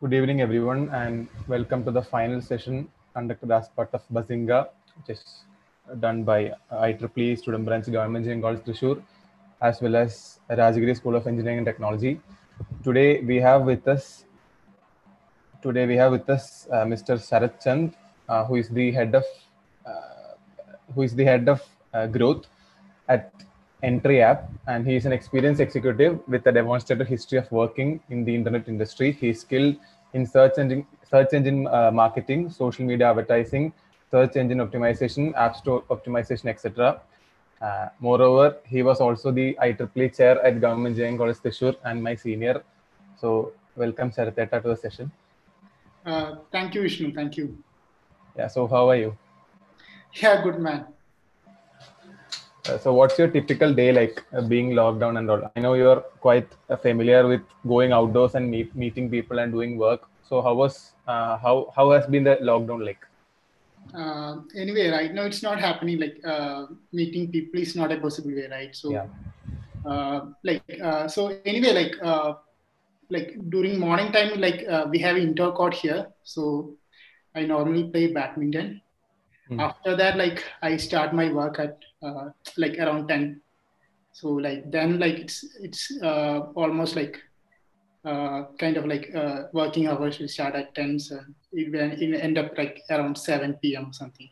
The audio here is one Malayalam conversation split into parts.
Good evening, everyone, and welcome to the final session conducted as part of Bazinga, which is done by IEEE Student Branch Government Engineering College Thrissur, as well as Rajagiri School of Engineering and Technology. Today we have with us today we have with us uh, Mr. Sarath Chand, uh, who is the head of uh, who is the head of uh, growth at Entry App, and he is an experienced executive with a demonstrated history of working in the internet industry. He is skilled in search engine search engine uh, marketing, social media advertising, search engine optimization, app store optimization, etc. Uh, moreover, he was also the IEEE chair at Government Engineering College Thrissur and my senior. So, welcome Saratheta to the session. Uh, thank you, Vishnu. Thank you. Yeah. So, how are you? Yeah, good man. Uh, so, what's your typical day like uh, being locked down and all? I know you're quite uh, familiar with going outdoors and meet, meeting people and doing work. So, how was uh, how how has been the lockdown like? Uh, anyway, right now it's not happening. Like uh, meeting people is not a possible way, right? So, Yeah. uh, like uh, so anyway, like uh, like during morning time, like uh, we have indoor court here. So I normally play badminton. Hmm. After that, like I start my work at uh, like around ten. So like then like it's it's uh, almost like uh, kind of like uh, working hours will start at 10 so it will it will end up like around 7 p.m or something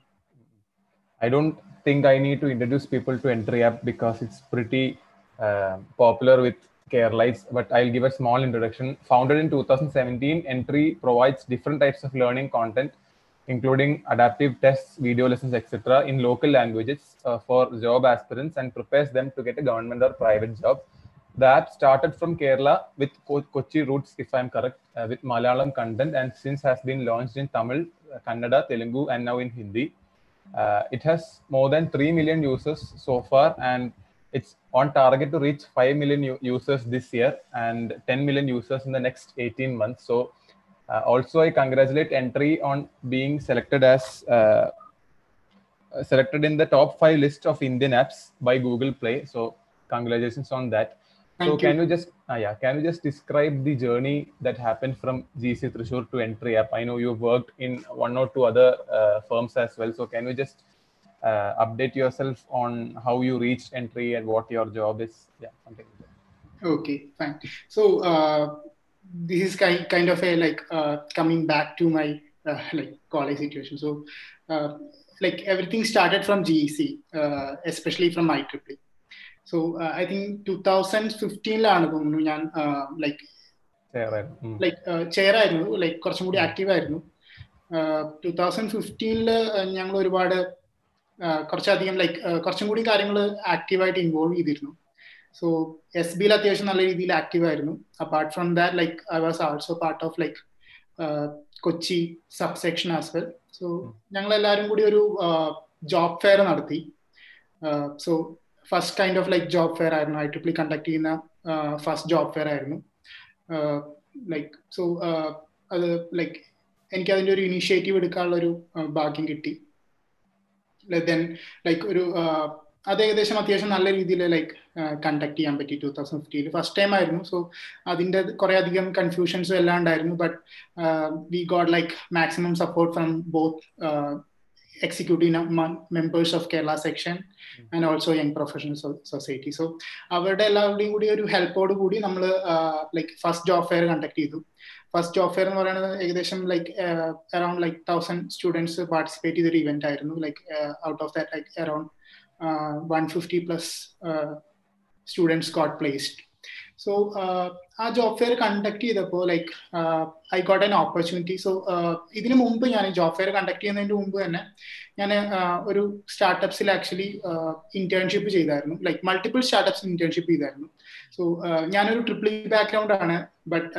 I don't think I need to introduce people to Entry App because it's pretty uh, popular with Keralites. But I'll give a small introduction. Founded in 2017, Entry provides different types of learning content, including adaptive tests, video lessons, etc., in local languages uh, for job aspirants and prepares them to get a government or private job. The app started from Kerala with Ko- Kochi roots, if I'm correct, uh, with Malayalam content, and since has been launched in Tamil, uh, Kannada, Telugu, and now in Hindi. Uh, it has more than 3 million users so far, and it's on target to reach 5 million u- users this year and 10 million users in the next 18 months. So, uh, also, I congratulate Entry on being selected as uh, uh, selected in the top five list of Indian apps by Google Play. So, congratulations on that. so, Thank you. can you just uh, yeah, can you just describe the journey that happened from GC Thrissur to Entry App? I know you've worked in one or two other uh, firms as well. So, can you just uh, update yourself on how you reached Entry and what your job is? Yeah, something like that. okay fine so uh, this is kind, kind of a like uh, coming back to my uh, like college situation so uh, like everything started from gec uh, especially from IEEE so uh, i think 2015 ലാണ് തോന്നുന്നു ഞാൻ like Share it. Mm. Like chair ആയിരുന്നു ലൈക്ക് കുറച്ചും കൂടി ആക്റ്റീവ് ആയിരുന്നു ടൂ തൗസൻഡ് ഫിഫ്റ്റീനില് ഞങ്ങൾ ഒരുപാട് ആഹ് കുറച്ചധികം ലൈക്ക് കുറച്ചും കൂടി കാര്യങ്ങൾ ആക്റ്റീവായിട്ട് ഇൻവോൾവ് ചെയ്തിരുന്നു സോ എസ് ബിയിൽ അത്യാവശ്യം നല്ല രീതിയിൽ ആക്റ്റീവ് ആയിരുന്നു apart from that like I was also part of like Kochi sub section as well so ഞങ്ങൾ എല്ലാവരും കൂടി ഒരു ജോബ് ഫെയർ നടത്തി so first kind of like job fair ആയിരുന്നു ഐ ട്രിപ്പിൾ കണ്ടക്ട് ചെയ്യുന്ന ഫസ്റ്റ് ജോബ് ഫെയർ ആയിരുന്നു ലൈക്ക് സോ അത് ലൈക്ക് എനിക്ക് അതിൻ്റെ ഒരു ഇനീഷ്യേറ്റീവ് എടുക്കാനുള്ള ഒരു ഭാഗ്യം കിട്ടി ദെൻ ലൈക്ക് ഒരു uh, അത് ഏകദേശം അത്യാവശ്യം നല്ല രീതിയിൽ ലൈക്ക് കണ്ടക്ട് ചെയ്യാൻ പറ്റി two thousand fifteen first time ആയിരുന്നു സോ അതിൻ്റെ കുറേ അധികം കൺഫ്യൂഷൻസും എല്ലാം ഉണ്ടായിരുന്നു but we got like maximum support from both executive members of Kerala section and also young professional society so അവരുടെ എല്ലാവരുടെയും കൂടി ഒരു ഹെൽപ്പോട് കൂടി നമ്മൾ like first job fair conduct ചെയ്തു ഫസ്റ്റ് ജോബ് ഫെയർ എന്ന് പറയുന്നത് ഏകദേശം like around like thousand students participate ചെയ്തൊരു ഇവന്റ് ആയിരുന്നു like out of that like around one fifty plus students got placed so ആ ജോബ് ഫെയർ കണ്ടക്ട് ചെയ്തപ്പോൾ like I got an opportunity so ഇതിനു മുമ്പ് ഞാൻ ജോബ് ഫെയർ കണ്ടക്ട് ചെയ്യുന്നതിന് മുമ്പ് തന്നെ ഞാൻ ഒരു സ്റ്റാർട്ടപ്സിൽ ആക്ച്വലി ഇന്റേൺഷിപ്പ് ചെയ്തായിരുന്നു ലൈക്ക് മൾട്ടിപ്പിൾ സ്റ്റാർട്ടപ്സ് ഇന്റേൺഷിപ്പ് ചെയ്തായിരുന്നു സോ ഞാനൊരു ട്രിപ്പിൾ ബാക്ക്ഗ്രൗണ്ട് ആണ് ബട്ട്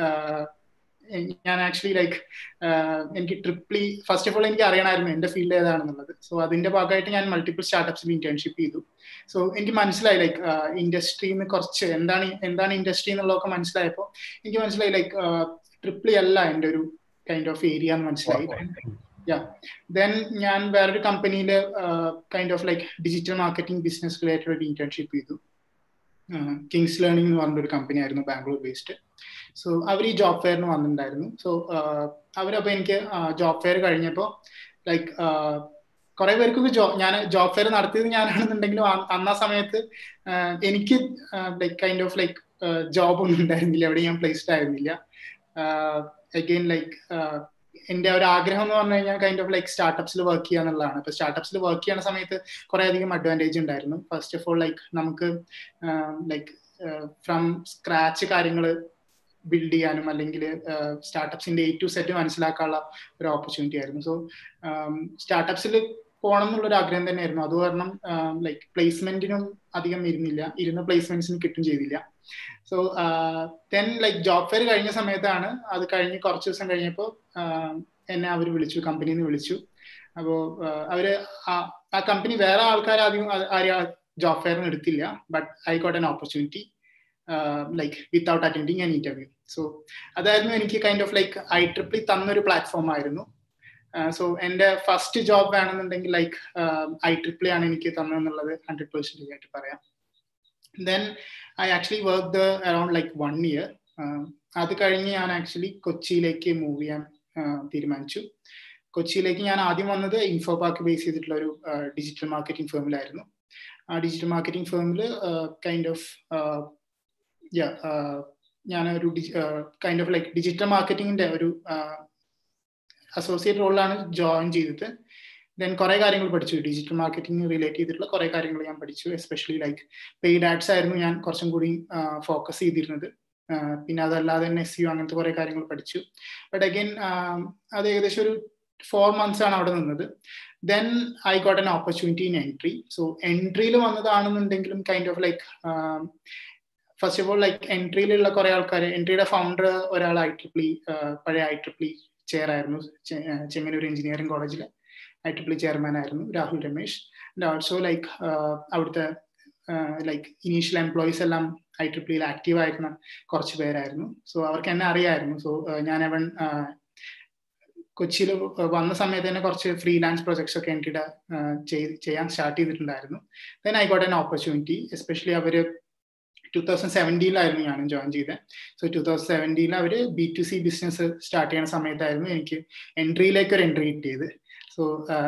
ഞാൻ ആക്ച്വലി ലൈക്ക് എനിക്ക് ട്രിപ്ലി ഫസ്റ്റ് ഓഫ് ഓൾ എനിക്ക് അറിയണമായിരുന്നു എന്റെ ഫീൽഡ് ഏതാണെന്നുള്ളത് സോ അതിന്റെ ഭാഗമായിട്ട് ഞാൻ മൾട്ടിപ്പിൾ സ്റ്റാർട്ടപ്സിൽ ഇന്റേൺഷിപ്പ് ചെയ്തു സോ എനിക്ക് മനസ്സിലായി ലൈക്ക് ഇൻഡസ്ട്രിന്ന് കുറച്ച് എന്താണ് എന്താണ് ഇൻഡസ്ട്രി എന്നുള്ളതൊക്കെ മനസ്സിലായപ്പോൾ എനിക്ക് മനസ്സിലായി ലൈക്ക് ട്രിപ്ലി അല്ല എൻ്റെ ഒരു കൈൻഡ് ഓഫ് ഏരിയ എന്ന് മനസ്സിലായി യാ ദെൻ ഞാൻ വേറൊരു കമ്പനിയിൽ kind of like digital marketing business related ഒരു ഇന്റേൺഷിപ്പ് ചെയ്തു കിങ്സ് ലേണിംഗ് എന്ന് പറഞ്ഞൊരു കമ്പനി ആയിരുന്നു ബാംഗ്ലൂർ ബേസ്ഡ് സോ അവർ ഈ ജോബ് ഫെയറിന് വന്നിട്ടുണ്ടായിരുന്നു സോ അവരപ്പോൾ എനിക്ക് ജോബ് ഫെയർ കഴിഞ്ഞപ്പോൾ ലൈക്ക് കുറെ പേർക്കൊക്കെ ജോ ഞാൻ ജോബ് ഫെയർ നടത്തിയത് ഞാനാണെന്നുണ്ടെങ്കിലും അന്ന സമയത്ത് എനിക്ക് like kind of like job ഒന്നും ഉണ്ടായിരുന്നില്ല എവിടെ ഞാൻ പ്ലേസ്ഡ് ആയിരുന്നില്ല അഗെയിൻ ലൈക്ക് എന്റെ ഒരു ആഗ്രഹം എന്ന് പറഞ്ഞു കഴിഞ്ഞാൽ കൈൻഡ് ഓഫ് ലൈക്ക് സ്റ്റാർട്ടപ്സിൽ വർക്ക് ചെയ്യുക എന്നുള്ളതാണ് ഇപ്പൊ സ്റ്റാർട്ടപ്സിൽ വർക്ക് ചെയ്യുന്ന സമയത്ത് കുറെ അധികം അഡ്വാൻറ്റേജ് ഉണ്ടായിരുന്നു ഫസ്റ്റ് ഓഫ് ഓൾ ലൈക്ക് നമുക്ക് ലൈക്ക് ഫ്രം സ്ക്രാച്ച് കാര്യങ്ങൾ ബിൽഡ് ചെയ്യാനും അല്ലെങ്കിൽ സ്റ്റാർട്ടപ്സിന്റെ എ ടു സെറ്റ് മനസ്സിലാക്കാനുള്ള ഒരു ഓപ്പർച്യൂണിറ്റി ആയിരുന്നു സോ സ്റ്റാർട്ടപ്സിൽ പോകണം എന്നുള്ളൊരു ആഗ്രഹം തന്നെയായിരുന്നു അത് കാരണം ലൈക്ക് പ്ലേസ്മെന്റിനും അധികം ഇരുന്നില്ല ഇരുന്ന പ്ലേസ്മെന്റ്സിന് കിട്ടും ചെയ്തില്ല so then like job fair കഴിഞ്ഞ സമയത്താണ് അത് കഴിഞ്ഞ് കുറച്ച് ദിവസം കഴിഞ്ഞപ്പോൾ എന്നെ അവർ വിളിച്ചു കമ്പനിയിൽ നിന്ന് വിളിച്ചു അപ്പോൾ അവര് ആ കമ്പനി വേറെ ആൾക്കാർ ആദ്യം ആരും ജോബ് ഫെയറിന് എടുത്തില്ല but I got an opportunity like without attending an interview so അതായിരുന്നു എനിക്ക് kind of like I triple തന്നൊരു പ്ലാറ്റ്ഫോം ആയിരുന്നു സോ എന്റെ ഫസ്റ്റ് ജോബ് വേണമെന്നുണ്ടെങ്കിൽ ലൈക്ക് ഐ ട്രിപ്പിൾ ആണ് എനിക്ക് തന്നെന്നുള്ളത് ഹൺഡ്രഡ് പെർസെന്റേജ് ആയിട്ട് പറയാം then I actually work around like one year അത് കഴിഞ്ഞ് ഞാൻ ആക്ച്വലി കൊച്ചിയിലേക്ക് മൂവ് ചെയ്യാൻ തീരുമാനിച്ചു കൊച്ചിയിലേക്ക് ഞാൻ ആദ്യം വന്നത് ഇൻഫോ പാർക്ക് ബേസ് ചെയ്തിട്ടുള്ള ഒരു ഡിജിറ്റൽ മാർക്കറ്റിംഗ് ഫേമിലായിരുന്നു ആ ഡിജിറ്റൽ മാർക്കറ്റിംഗ് ഫേമിൽ കൈൻഡ് ഓഫ് യാ ഞാൻ ഒരു കൈൻഡ് ഓഫ് ലൈക്ക് ഡിജിറ്റൽ മാർക്കറ്റിംഗിന്റെ ഒരു അസോസിയേറ്റ് റോളിലാണ് ജോയിൻ ചെയ്തത് ദെൻ കുറെ കാര്യങ്ങൾ പഠിച്ചു ഡിജിറ്റൽ മാർക്കറ്റിംഗ് റിലേറ്റ് ചെയ്തിട്ടുള്ള കുറെ കാര്യങ്ങൾ ഞാൻ പഠിച്ചു എസ്പെഷ്യലി ലൈക്ക് പെയ്ഡ് ആഡ്സ് ആയിരുന്നു ഞാൻ കുറച്ചും കൂടി ഫോക്കസ് ചെയ്തിരുന്നത് പിന്നെ അതല്ലാതെ തന്നെ എസ് യു അങ്ങനത്തെ കുറെ കാര്യങ്ങൾ പഠിച്ചു ബട്ട് അഗൈൻ അത് ഏകദേശം ഒരു ഫോർ മന്ത്സ് ആണ് അവിടെ നിന്നത് then I got an opportunity in Entri so എൻട്രിയിൽ വന്നതാണെന്നുണ്ടെങ്കിലും kind of like first of all like എൻട്രിയിലുള്ള കുറെ ആൾക്കാർ എൻട്രിയുടെ ഫൗണ്ടർ ഒരാൾ ഐ ട്രിപ്ലി പഴയ ഐ ട്രിപ്ലി ചെയർ ആയിരുന്നു ചെങ്ങന്നൂർ എഞ്ചിനീയറിംഗ് കോളേജിലെ ഐ ട്രിപ്ലി ചെയർമാൻ ആയിരുന്നു Rahul Ramesh and also like അവിടുത്തെ ലൈക്ക് ഇനീഷ്യൽ എംപ്ലോയീസ് എല്ലാം ഐ ട്രിപ്ലിയിൽ ആക്റ്റീവ് ആയിരുന്ന കുറച്ച് പേരായിരുന്നു സോ അവർക്ക് എന്നെ അറിയായിരുന്നു സോ ഞാൻ അവൻ കൊച്ചിയിൽ വന്ന സമയത്ത് തന്നെ കുറച്ച് ഫ്രീലാൻസ് പ്രൊജക്ട്സ് ഒക്കെ എനിക്ക് ചെയ്യാൻ സ്റ്റാർട്ട് ചെയ്തിട്ടുണ്ടായിരുന്നു then I got an opportunity especially അവര് ടൂ തൗസൻഡ് സെവൻറ്റീനിലായിരുന്നു ഞാനും ജോയിൻ ചെയ്തത് സോ ടൂ തൗസൻഡ് സെവൻറ്റീനിൽ അവർ B to C business start ചെയ്യുന്ന സമയത്തായിരുന്നു എനിക്ക് എൻട്രിയിലേക്ക് ഒരു എൻട്രി കിട്ടിയത് സോ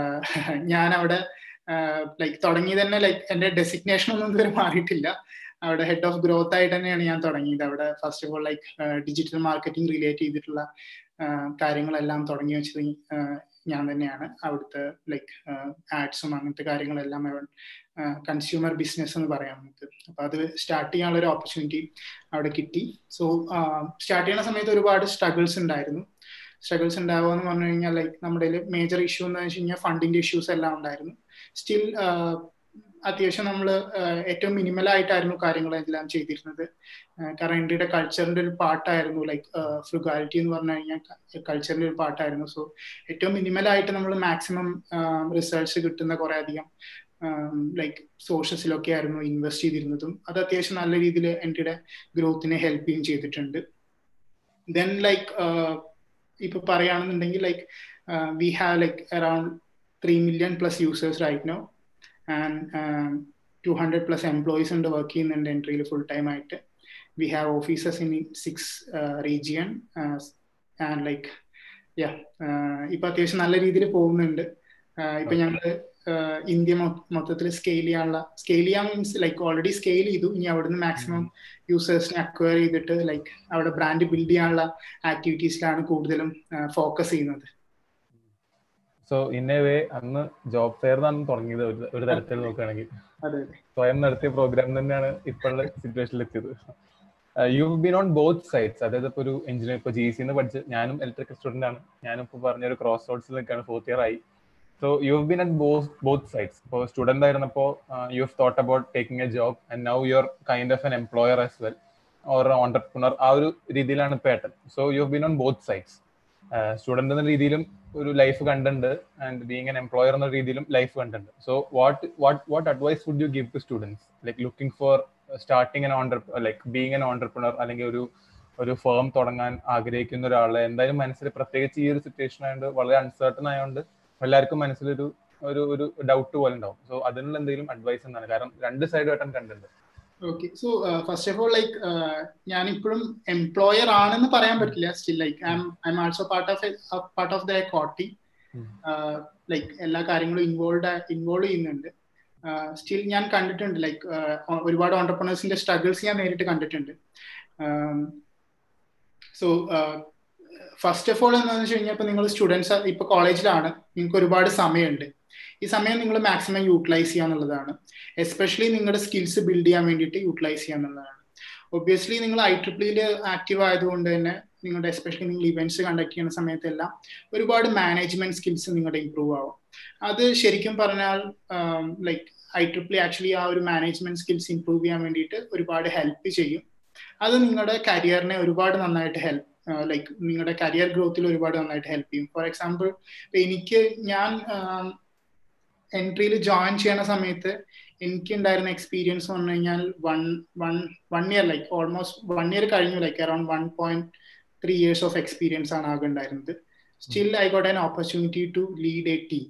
ഞാൻ അവിടെ ലൈക്ക് തുടങ്ങി തന്നെ ലൈക്ക് എൻ്റെ ഡെസിഗ്നേഷൻ ഒന്നും ഇതുവരെ മാറിയിട്ടില്ല അവിടെ ഹെഡ് ഓഫ് ഗ്രോത്ത് ആയിട്ട് തന്നെയാണ് ഞാൻ തുടങ്ങിയത് അവിടെ first of all like digital marketing relate ചെയ്തിട്ടുള്ള കാര്യങ്ങളെല്ലാം തുടങ്ങി വെച്ചത് ഞാൻ തന്നെയാണ് അവിടുത്തെ ലൈക്ക് ആഡ്സും അങ്ങനത്തെ കാര്യങ്ങളെല്ലാം കൺസ്യൂമർ ബിസിനസ് എന്ന് പറയാം നമുക്ക് അപ്പൊ അത് സ്റ്റാർട്ട് ചെയ്യാനുള്ള ഒരു ഓപ്പർച്യൂണിറ്റി അവിടെ കിട്ടി സോ സ്റ്റാർട്ട് ചെയ്യുന്ന സമയത്ത് ഒരുപാട് സ്ട്രഗിൾസ് ഉണ്ടായിരുന്നു സ്ട്രഗിൾസ് ഉണ്ടാവുക എന്ന് പറഞ്ഞു കഴിഞ്ഞാൽ ലൈക്ക് നമ്മുടെ മേജർ ഇഷ്യൂ എന്ന് വെച്ച് കഴിഞ്ഞാൽ ഫണ്ടിന്റെ ഇഷ്യൂസ് എല്ലാം ഉണ്ടായിരുന്നു സ്റ്റിൽ അത്യാവശ്യം നമ്മൾ ഏറ്റവും മിനിമൽ ആയിട്ടായിരുന്നു കാര്യങ്ങളെല്ലാം ചെയ്തിരുന്നത് കാരണം ഇന്ത്യയുടെ കൾച്ചറിന്റെ ഒരു പാർട്ടായിരുന്നു ലൈക്ക് ഫ്രുഗാലിറ്റി എന്ന് പറഞ്ഞു കഴിഞ്ഞാൽ കൾച്ചറിന്റെ ഒരു പാർട്ടായിരുന്നു സോ ഏറ്റവും മിനിമൽ ആയിട്ട് നമ്മൾ മാക്സിമം റിസൾട്ട്സ് കിട്ടുന്ന കുറെ അധികം ലൈക്ക് സോഴ്സസിലൊക്കെ ആയിരുന്നു ഇൻവെസ്റ്റ് ചെയ്തിരുന്നതും അത് അത്യാവശ്യം നല്ല രീതിയിൽ എൻ്റെ ഗ്രോത്തിനെ ഹെൽപ്പ് ചെയ്യും ചെയ്തിട്ടുണ്ട് ദെൻ ലൈക്ക് ഇപ്പൊ പറയുകയാണെന്നുണ്ടെങ്കിൽ like we have like around three million plus users right now and two hundred plus employees ഉണ്ട് വർക്ക് ചെയ്യുന്നുണ്ട് എൻട്രിയിൽ ഫുൾ ടൈം ആയിട്ട് we have offices in six region and like yeah ഇപ്പൊ അത്യാവശ്യം നല്ല രീതിയിൽ പോകുന്നുണ്ട് ഇപ്പൊ ഞങ്ങള് ഇന്ത്യ മൊത്തത്തിൽ സ്കെയിൽ ചെയ്യാനുള്ള സ്കെയിൽ ചെയ്യാൻ മീൻസ് ലൈക്ക് ഓൾറെഡി സ്കെയിൽ ചെയ്തു ഇനി അവിടുന്ന് മാക്സിമം യൂസേഴ്സിനെ അക്വയർ ചെയ്തിട്ട് ലൈക്ക് അവിടെ ബ്രാൻഡ് ബിൽഡ് ചെയ്യാനുള്ള ആക്ടിവിറ്റീസിലാണ് കൂടുതലും ഫോക്കസ് ചെയ്യുന്നത് സോ ഇൻ എ വേ അന്ന് ജോബ് ഫെയർ എന്നാണ് തുടങ്ങിയത് ഒരു തരത്തിൽ നോക്കുകയാണെങ്കിൽ സ്വയം നടത്തിയ പ്രോഗ്രാം തന്നെയാണ് ഇപ്പോഴുള്ള സിറ്റുവേഷനിൽ എത്തിയത് you been on both sides അതായത് ഇപ്പോൾ ഒരു എഞ്ചിനീയർ ഇപ്പോൾ ജി സിന്ന് പഠിച്ച് ഞാനും ഇലക്ട്രിക്കൽ സ്റ്റുഡന്റ് ആണ് ഞാനും ഇപ്പോൾ പറഞ്ഞ ഒരു ക്രോസ് റോഡ്സിൽ നിൽക്കുകയാണ് ഫോർത്ത് ഇയർ ആയി so you have been at both both sides ഇപ്പോൾ സ്റ്റുഡന്റ് ആയിരുന്നപ്പോൾ you have thought about taking a job and now you are kind of an employer as well or entrepreneur ആ ഒരു രീതിയിലാണ് ഇപ്പോൾ ഏട്ടൻ so you have been on both sides student എന്ന രീതിയിലും ഒരു ലൈഫ് കണ്ടുണ്ട് ആൻഡ് ബീങ് എൻ എംപ്ലോയർ എന്ന രീതിയിലും ലൈഫ് കണ്ടുണ്ട് so what what what advice would you give to students like looking for starting an entre like being an entrepreneur അല്ലെങ്കിൽ ഒരു ഒരു ഫേം തുടങ്ങാൻ ആഗ്രഹിക്കുന്ന ഒരാളെ എന്തായാലും മനസ്സിൽ പ്രത്യേകിച്ച് ഈ ഒരു സിറ്റുവേഷൻ ആയതുകൊണ്ട് വളരെ അൺസർട്ടൺ ആയതുകൊണ്ട് എല്ലാവർക്കും മനസ്സിലൊരു ഒരു ഒരു ഡൗട്ട് പോലെ ഉണ്ടാവും സോ അതിനുള്ള എന്തെങ്കിലും അഡ്വൈസ് എന്താണ് കാരണം രണ്ട് സൈഡ് ആയിട്ടാണ് കണ്ടിട്ടുണ്ട് okay so first of all like ഞാൻ ഇപ്പോഴും എംപ്ലോയർ ആണെന്ന് പറയാൻ പറ്റില്ല still like I I also part of part of the കോട്ടി ലൈക്ക് എല്ലാ കാര്യങ്ങളും ഇൻവോൾവ് ഇൻവോൾവ് ചെയ്യുന്നുണ്ട് സ്റ്റിൽ ഞാൻ കണ്ടിട്ടുണ്ട് ലൈക്ക് ഒരുപാട് ഓണ്ടർപ്രണേഴ്സിന്റെ സ്ട്രഗിൾസ് ഞാൻ നേരിട്ട് കണ്ടിട്ടുണ്ട് സോ ഫസ്റ്റ് ഓഫ് ഓൾ എന്താണെന്ന് വെച്ച് കഴിഞ്ഞാൽ ഇപ്പൊ നിങ്ങൾ സ്റ്റുഡൻസ് ഇപ്പൊ കോളേജിലാണ് നിങ്ങൾക്ക് ഒരുപാട് സമയമുണ്ട് ഈ സമയം നിങ്ങൾ മാക്സിമം യൂട്ടിലൈസ് ചെയ്യുക എന്നുള്ളതാണ് എസ്പെഷ്യലി നിങ്ങളുടെ സ്കിൽസ് ബിൽഡ് ചെയ്യാൻ വേണ്ടിയിട്ട് യൂട്ടിലൈസ് ചെയ്യുക എന്നുള്ളതാണ് ഒബ്വിയസ്ലി നിങ്ങൾ ഐ ട്രിപ്പിളിയിൽ ആക്റ്റീവ് ആയതുകൊണ്ട് തന്നെ നിങ്ങളുടെ എസ്പെഷ്യലി നിങ്ങൾ ഇവന്റ്സ് കണ്ടക്ട് ചെയ്യുന്ന സമയത്തെല്ലാം ഒരുപാട് മാനേജ്മെന്റ് സ്കിൽസ് നിങ്ങളുടെ ഇമ്പ്രൂവ് ആവും അത് ശരിക്കും പറഞ്ഞാൽ ലൈക്ക് ഐ ട്രിപ്പിളി ആക്ച്വലി ആ ഒരു മാനേജ്മെന്റ് സ്കിൽസ് ഇമ്പ്രൂവ് ചെയ്യാൻ വേണ്ടിയിട്ട് ഒരുപാട് ഹെൽപ്പ് ചെയ്യും അത് നിങ്ങളുടെ കരിയറിനെ ഒരുപാട് നന്നായിട്ട് ഹെൽപ്പ് ലൈക്ക് നിങ്ങളുടെ കരിയർ ഗ്രോത്തിൽ ഒരുപാട് നന്നായിട്ട് ഹെൽപ്പ് ചെയ്യും ഫോർ എക്സാമ്പിൾ എനിക്ക് ഞാൻ എൻട്രിയിൽ ജോയിൻ ചെയ്യുന്ന സമയത്ത് എനിക്ക് ഉണ്ടായിരുന്ന എക്സ്പീരിയൻസ് പറഞ്ഞു കഴിഞ്ഞാൽ one one one year like almost one year കഴിഞ്ഞു like around one point three years of experience ആണ് ആകെ ഉണ്ടായിരുന്നത് still I got an opportunity to lead a team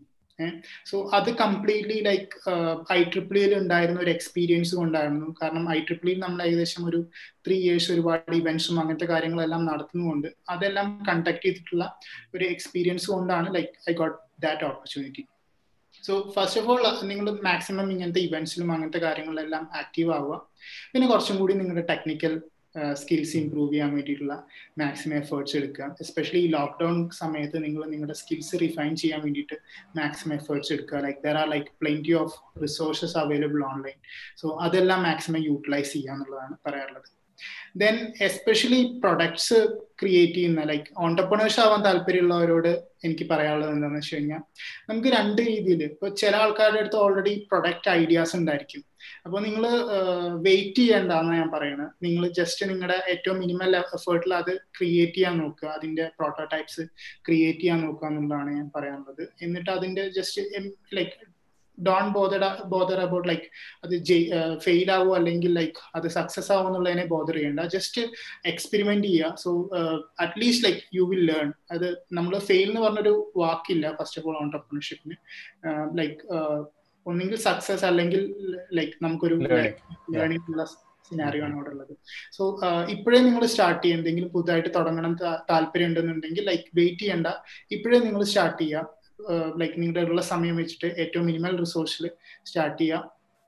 so അത് കംപ്ലീറ്റ്ലി ലൈക്ക് ഐ ട്രിപ്പിളിയിൽ ഉണ്ടായിരുന്ന ഒരു എക്സ്പീരിയൻസ് കൊണ്ടായിരുന്നു കാരണം ഐ ട്രിപ്പിളിയിൽ നമ്മൾ ഏകദേശം ഒരു ത്രീ ഇയേഴ്സ് ഒരുപാട് ഇവന്റ്സും അങ്ങനത്തെ കാര്യങ്ങളെല്ലാം നടത്തുന്നുണ്ട് അതെല്ലാം കണ്ടക്ട് ചെയ്തിട്ടുള്ള ഒരു എക്സ്പീരിയൻസ് കൊണ്ടാണ് like I got that opportunity so first of all നിങ്ങൾ മാക്സിമം ഇങ്ങനത്തെ ഇവന്റ്സിലും അങ്ങനത്തെ കാര്യങ്ങളിലെല്ലാം ആക്റ്റീവ് ആവുക പിന്നെ കുറച്ചും കൂടി നിങ്ങളുടെ ടെക്നിക്കൽ സ്കിൽസ് ഇംപ്രൂവ് ചെയ്യാൻ വേണ്ടിയിട്ടുള്ള മാക്സിമം എഫേർട്സ് എടുക്കുക എസ്പെഷ്യലി ഈ ലോക്ക്ഡൌൺ സമയത്ത് നിങ്ങൾ നിങ്ങളുടെ സ്കിൽസ് റിഫൈൻ ചെയ്യാൻ വേണ്ടിയിട്ട് മാക്സിമം എഫേർട്സ് എടുക്കുക like there are like plenty of resources available online so അതെല്ലാം മാക്സിമം യൂട്ടിലൈസ് ചെയ്യുക എന്നുള്ളതാണ് പറയാറുള്ളത് ദെൻ എസ്പെഷ്യലി പ്രൊഡക്ട്സ് ക്രിയേറ്റ് ചെയ്യുന്ന ലൈക്ക് ഓണ്ടർപ്രണേഴ്സ് ആവാൻ താല്പര്യമുള്ളവരോട് എനിക്ക് പറയാനുള്ളത് എന്താണെന്ന് വെച്ച് കഴിഞ്ഞാൽ നമുക്ക് രണ്ട് രീതിയിൽ ഇപ്പോൾ ചില ആൾക്കാരുടെ അടുത്ത് ഓൾറെഡി പ്രൊഡക്റ്റ് ഐഡിയാസ് ഉണ്ടായിരിക്കും അപ്പോൾ നിങ്ങൾ വെയിറ്റ് ചെയ്യേണ്ടെന്നാണ് ഞാൻ പറയുന്നത് നിങ്ങൾ ജസ്റ്റ് നിങ്ങളുടെ ഏറ്റവും മിനിമൽ എഫേർട്ടിൽ അത് ക്രിയേറ്റ് ചെയ്യാൻ നോക്കുക അതിന്റെ പ്രോട്ടോടൈപ്സ് ക്രിയേറ്റ് ചെയ്യാൻ നോക്കുക എന്നുള്ളതാണ് ഞാൻ പറയാനുള്ളത് എന്നിട്ട് അതിന്റെ just like don't bother bother about like അത് ഫെയിൽ ആവോ അല്ലെങ്കിൽ ലൈക്ക് അത് സക്സസ് ആവോ എന്നുള്ളതിനെ ബോധർ ചെയ്യേണ്ട ജസ്റ്റ് എക്സ്പെരിമെന്റ് ചെയ്യുക so at least like you will learn അത് നമ്മൾ ഫെയിൽ എന്ന് പറഞ്ഞൊരു വാക്കില്ല ഫസ്റ്റ് ഓഫ് ഓൾ ഓണ്ടർപ്രണർഷിപ്പിന് ലൈക്ക് ഒന്നെങ്കിൽ സക്സസ് അല്ലെങ്കിൽ ലൈക്ക് നമുക്കൊരു ലേണിംഗ് ഉള്ള സിനാരിയോ ആണ് അവിടെ ഉള്ളത് സോ ഇപ്പോഴേ നിങ്ങൾ സ്റ്റാർട്ട് ചെയ്യുക എന്തെങ്കിലും പുതുതായിട്ട് തുടങ്ങണം താല്പര്യം ഉണ്ടെന്നുണ്ടെങ്കിൽ ലൈക്ക് വെയിറ്റ് ചെയ്യണ്ട ഇപ്പോഴേ നിങ്ങൾ സ്റ്റാർട്ട് ചെയ്യുക ലൈക്ക് നിങ്ങളുടെ ഉള്ള സമയം വെച്ചിട്ട് ഏറ്റവും മിനിമൽ റിസോഴ്സിൽ സ്റ്റാർട്ട് ചെയ്യുക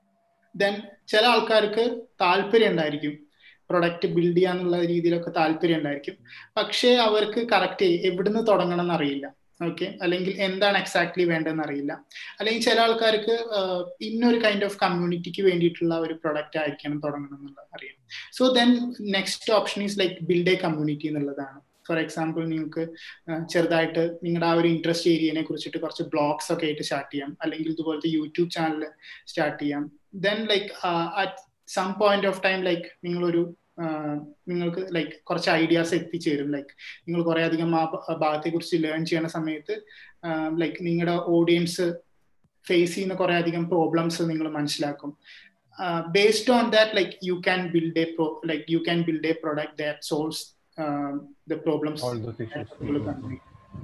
ദെൻ ചില ആൾക്കാർക്ക് താല്പര്യം ഉണ്ടായിരിക്കും പ്രൊഡക്റ്റ് ബിൽഡ് ചെയ്യാന്നുള്ള രീതിയിലൊക്കെ താല്പര്യം ഉണ്ടായിരിക്കും പക്ഷേ അവർക്ക് കറക്റ്റ് എവിടുന്ന് തുടങ്ങണം എന്നറിയില്ല ഓക്കെ അല്ലെങ്കിൽ എന്താണ് എക്സാക്ട്ലി വേണ്ടതെന്ന് അറിയില്ല അല്ലെങ്കിൽ ചില ആൾക്കാർക്ക് ഇന്നൊരു കൈൻഡ് ഓഫ് കമ്മ്യൂണിറ്റിക്ക് വേണ്ടിയിട്ടുള്ള ഒരു പ്രൊഡക്റ്റ് ആയിരിക്കണം തുടങ്ങണം എന്നുള്ളത് അറിയാം so then next option is like build a community എന്നുള്ളതാണ് ഫോർ എക്സാമ്പിൾ നിങ്ങൾക്ക് ചെറുതായിട്ട് നിങ്ങളുടെ ആ ഒരു ഇൻട്രസ്റ്റ് ഏരിയനെ കുറിച്ചിട്ട് കുറച്ച് ബ്ലോഗ്സ് ഒക്കെ ആയിട്ട് സ്റ്റാർട്ട് ചെയ്യാം അല്ലെങ്കിൽ ഇതുപോലത്തെ യൂട്യൂബ് ചാനൽ സ്റ്റാർട്ട് ചെയ്യാം then like at some point of time like നിങ്ങളൊരു നിങ്ങൾക്ക് ലൈക്ക് കുറച്ച് ഐഡിയാസ് എത്തിച്ചേരും ലൈക്ക് നിങ്ങൾ കുറെ അധികം ആ ഭാഗത്തെ കുറിച്ച് ലേൺ ചെയ്യുന്ന സമയത്ത് ലൈക്ക് നിങ്ങളുടെ ഓഡിയൻസ് ഫേസ് ചെയ്യുന്ന കുറെ അധികം പ്രോബ്ലംസ് നിങ്ങൾ മനസ്സിലാക്കും based on that like you can build a pro like you can build a product that solves the problems all those issues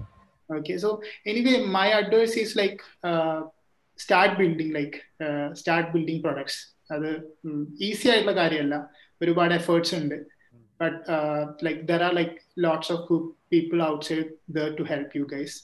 okay so anyway my advice is like uh, start building like uh, start building products അത് ഈസി ആയിട്ടുള്ള കാര്യമല്ല ഒരുപാട് എഫേർട്സ് ഉണ്ട് but like there are like lots of people outside there to help you guys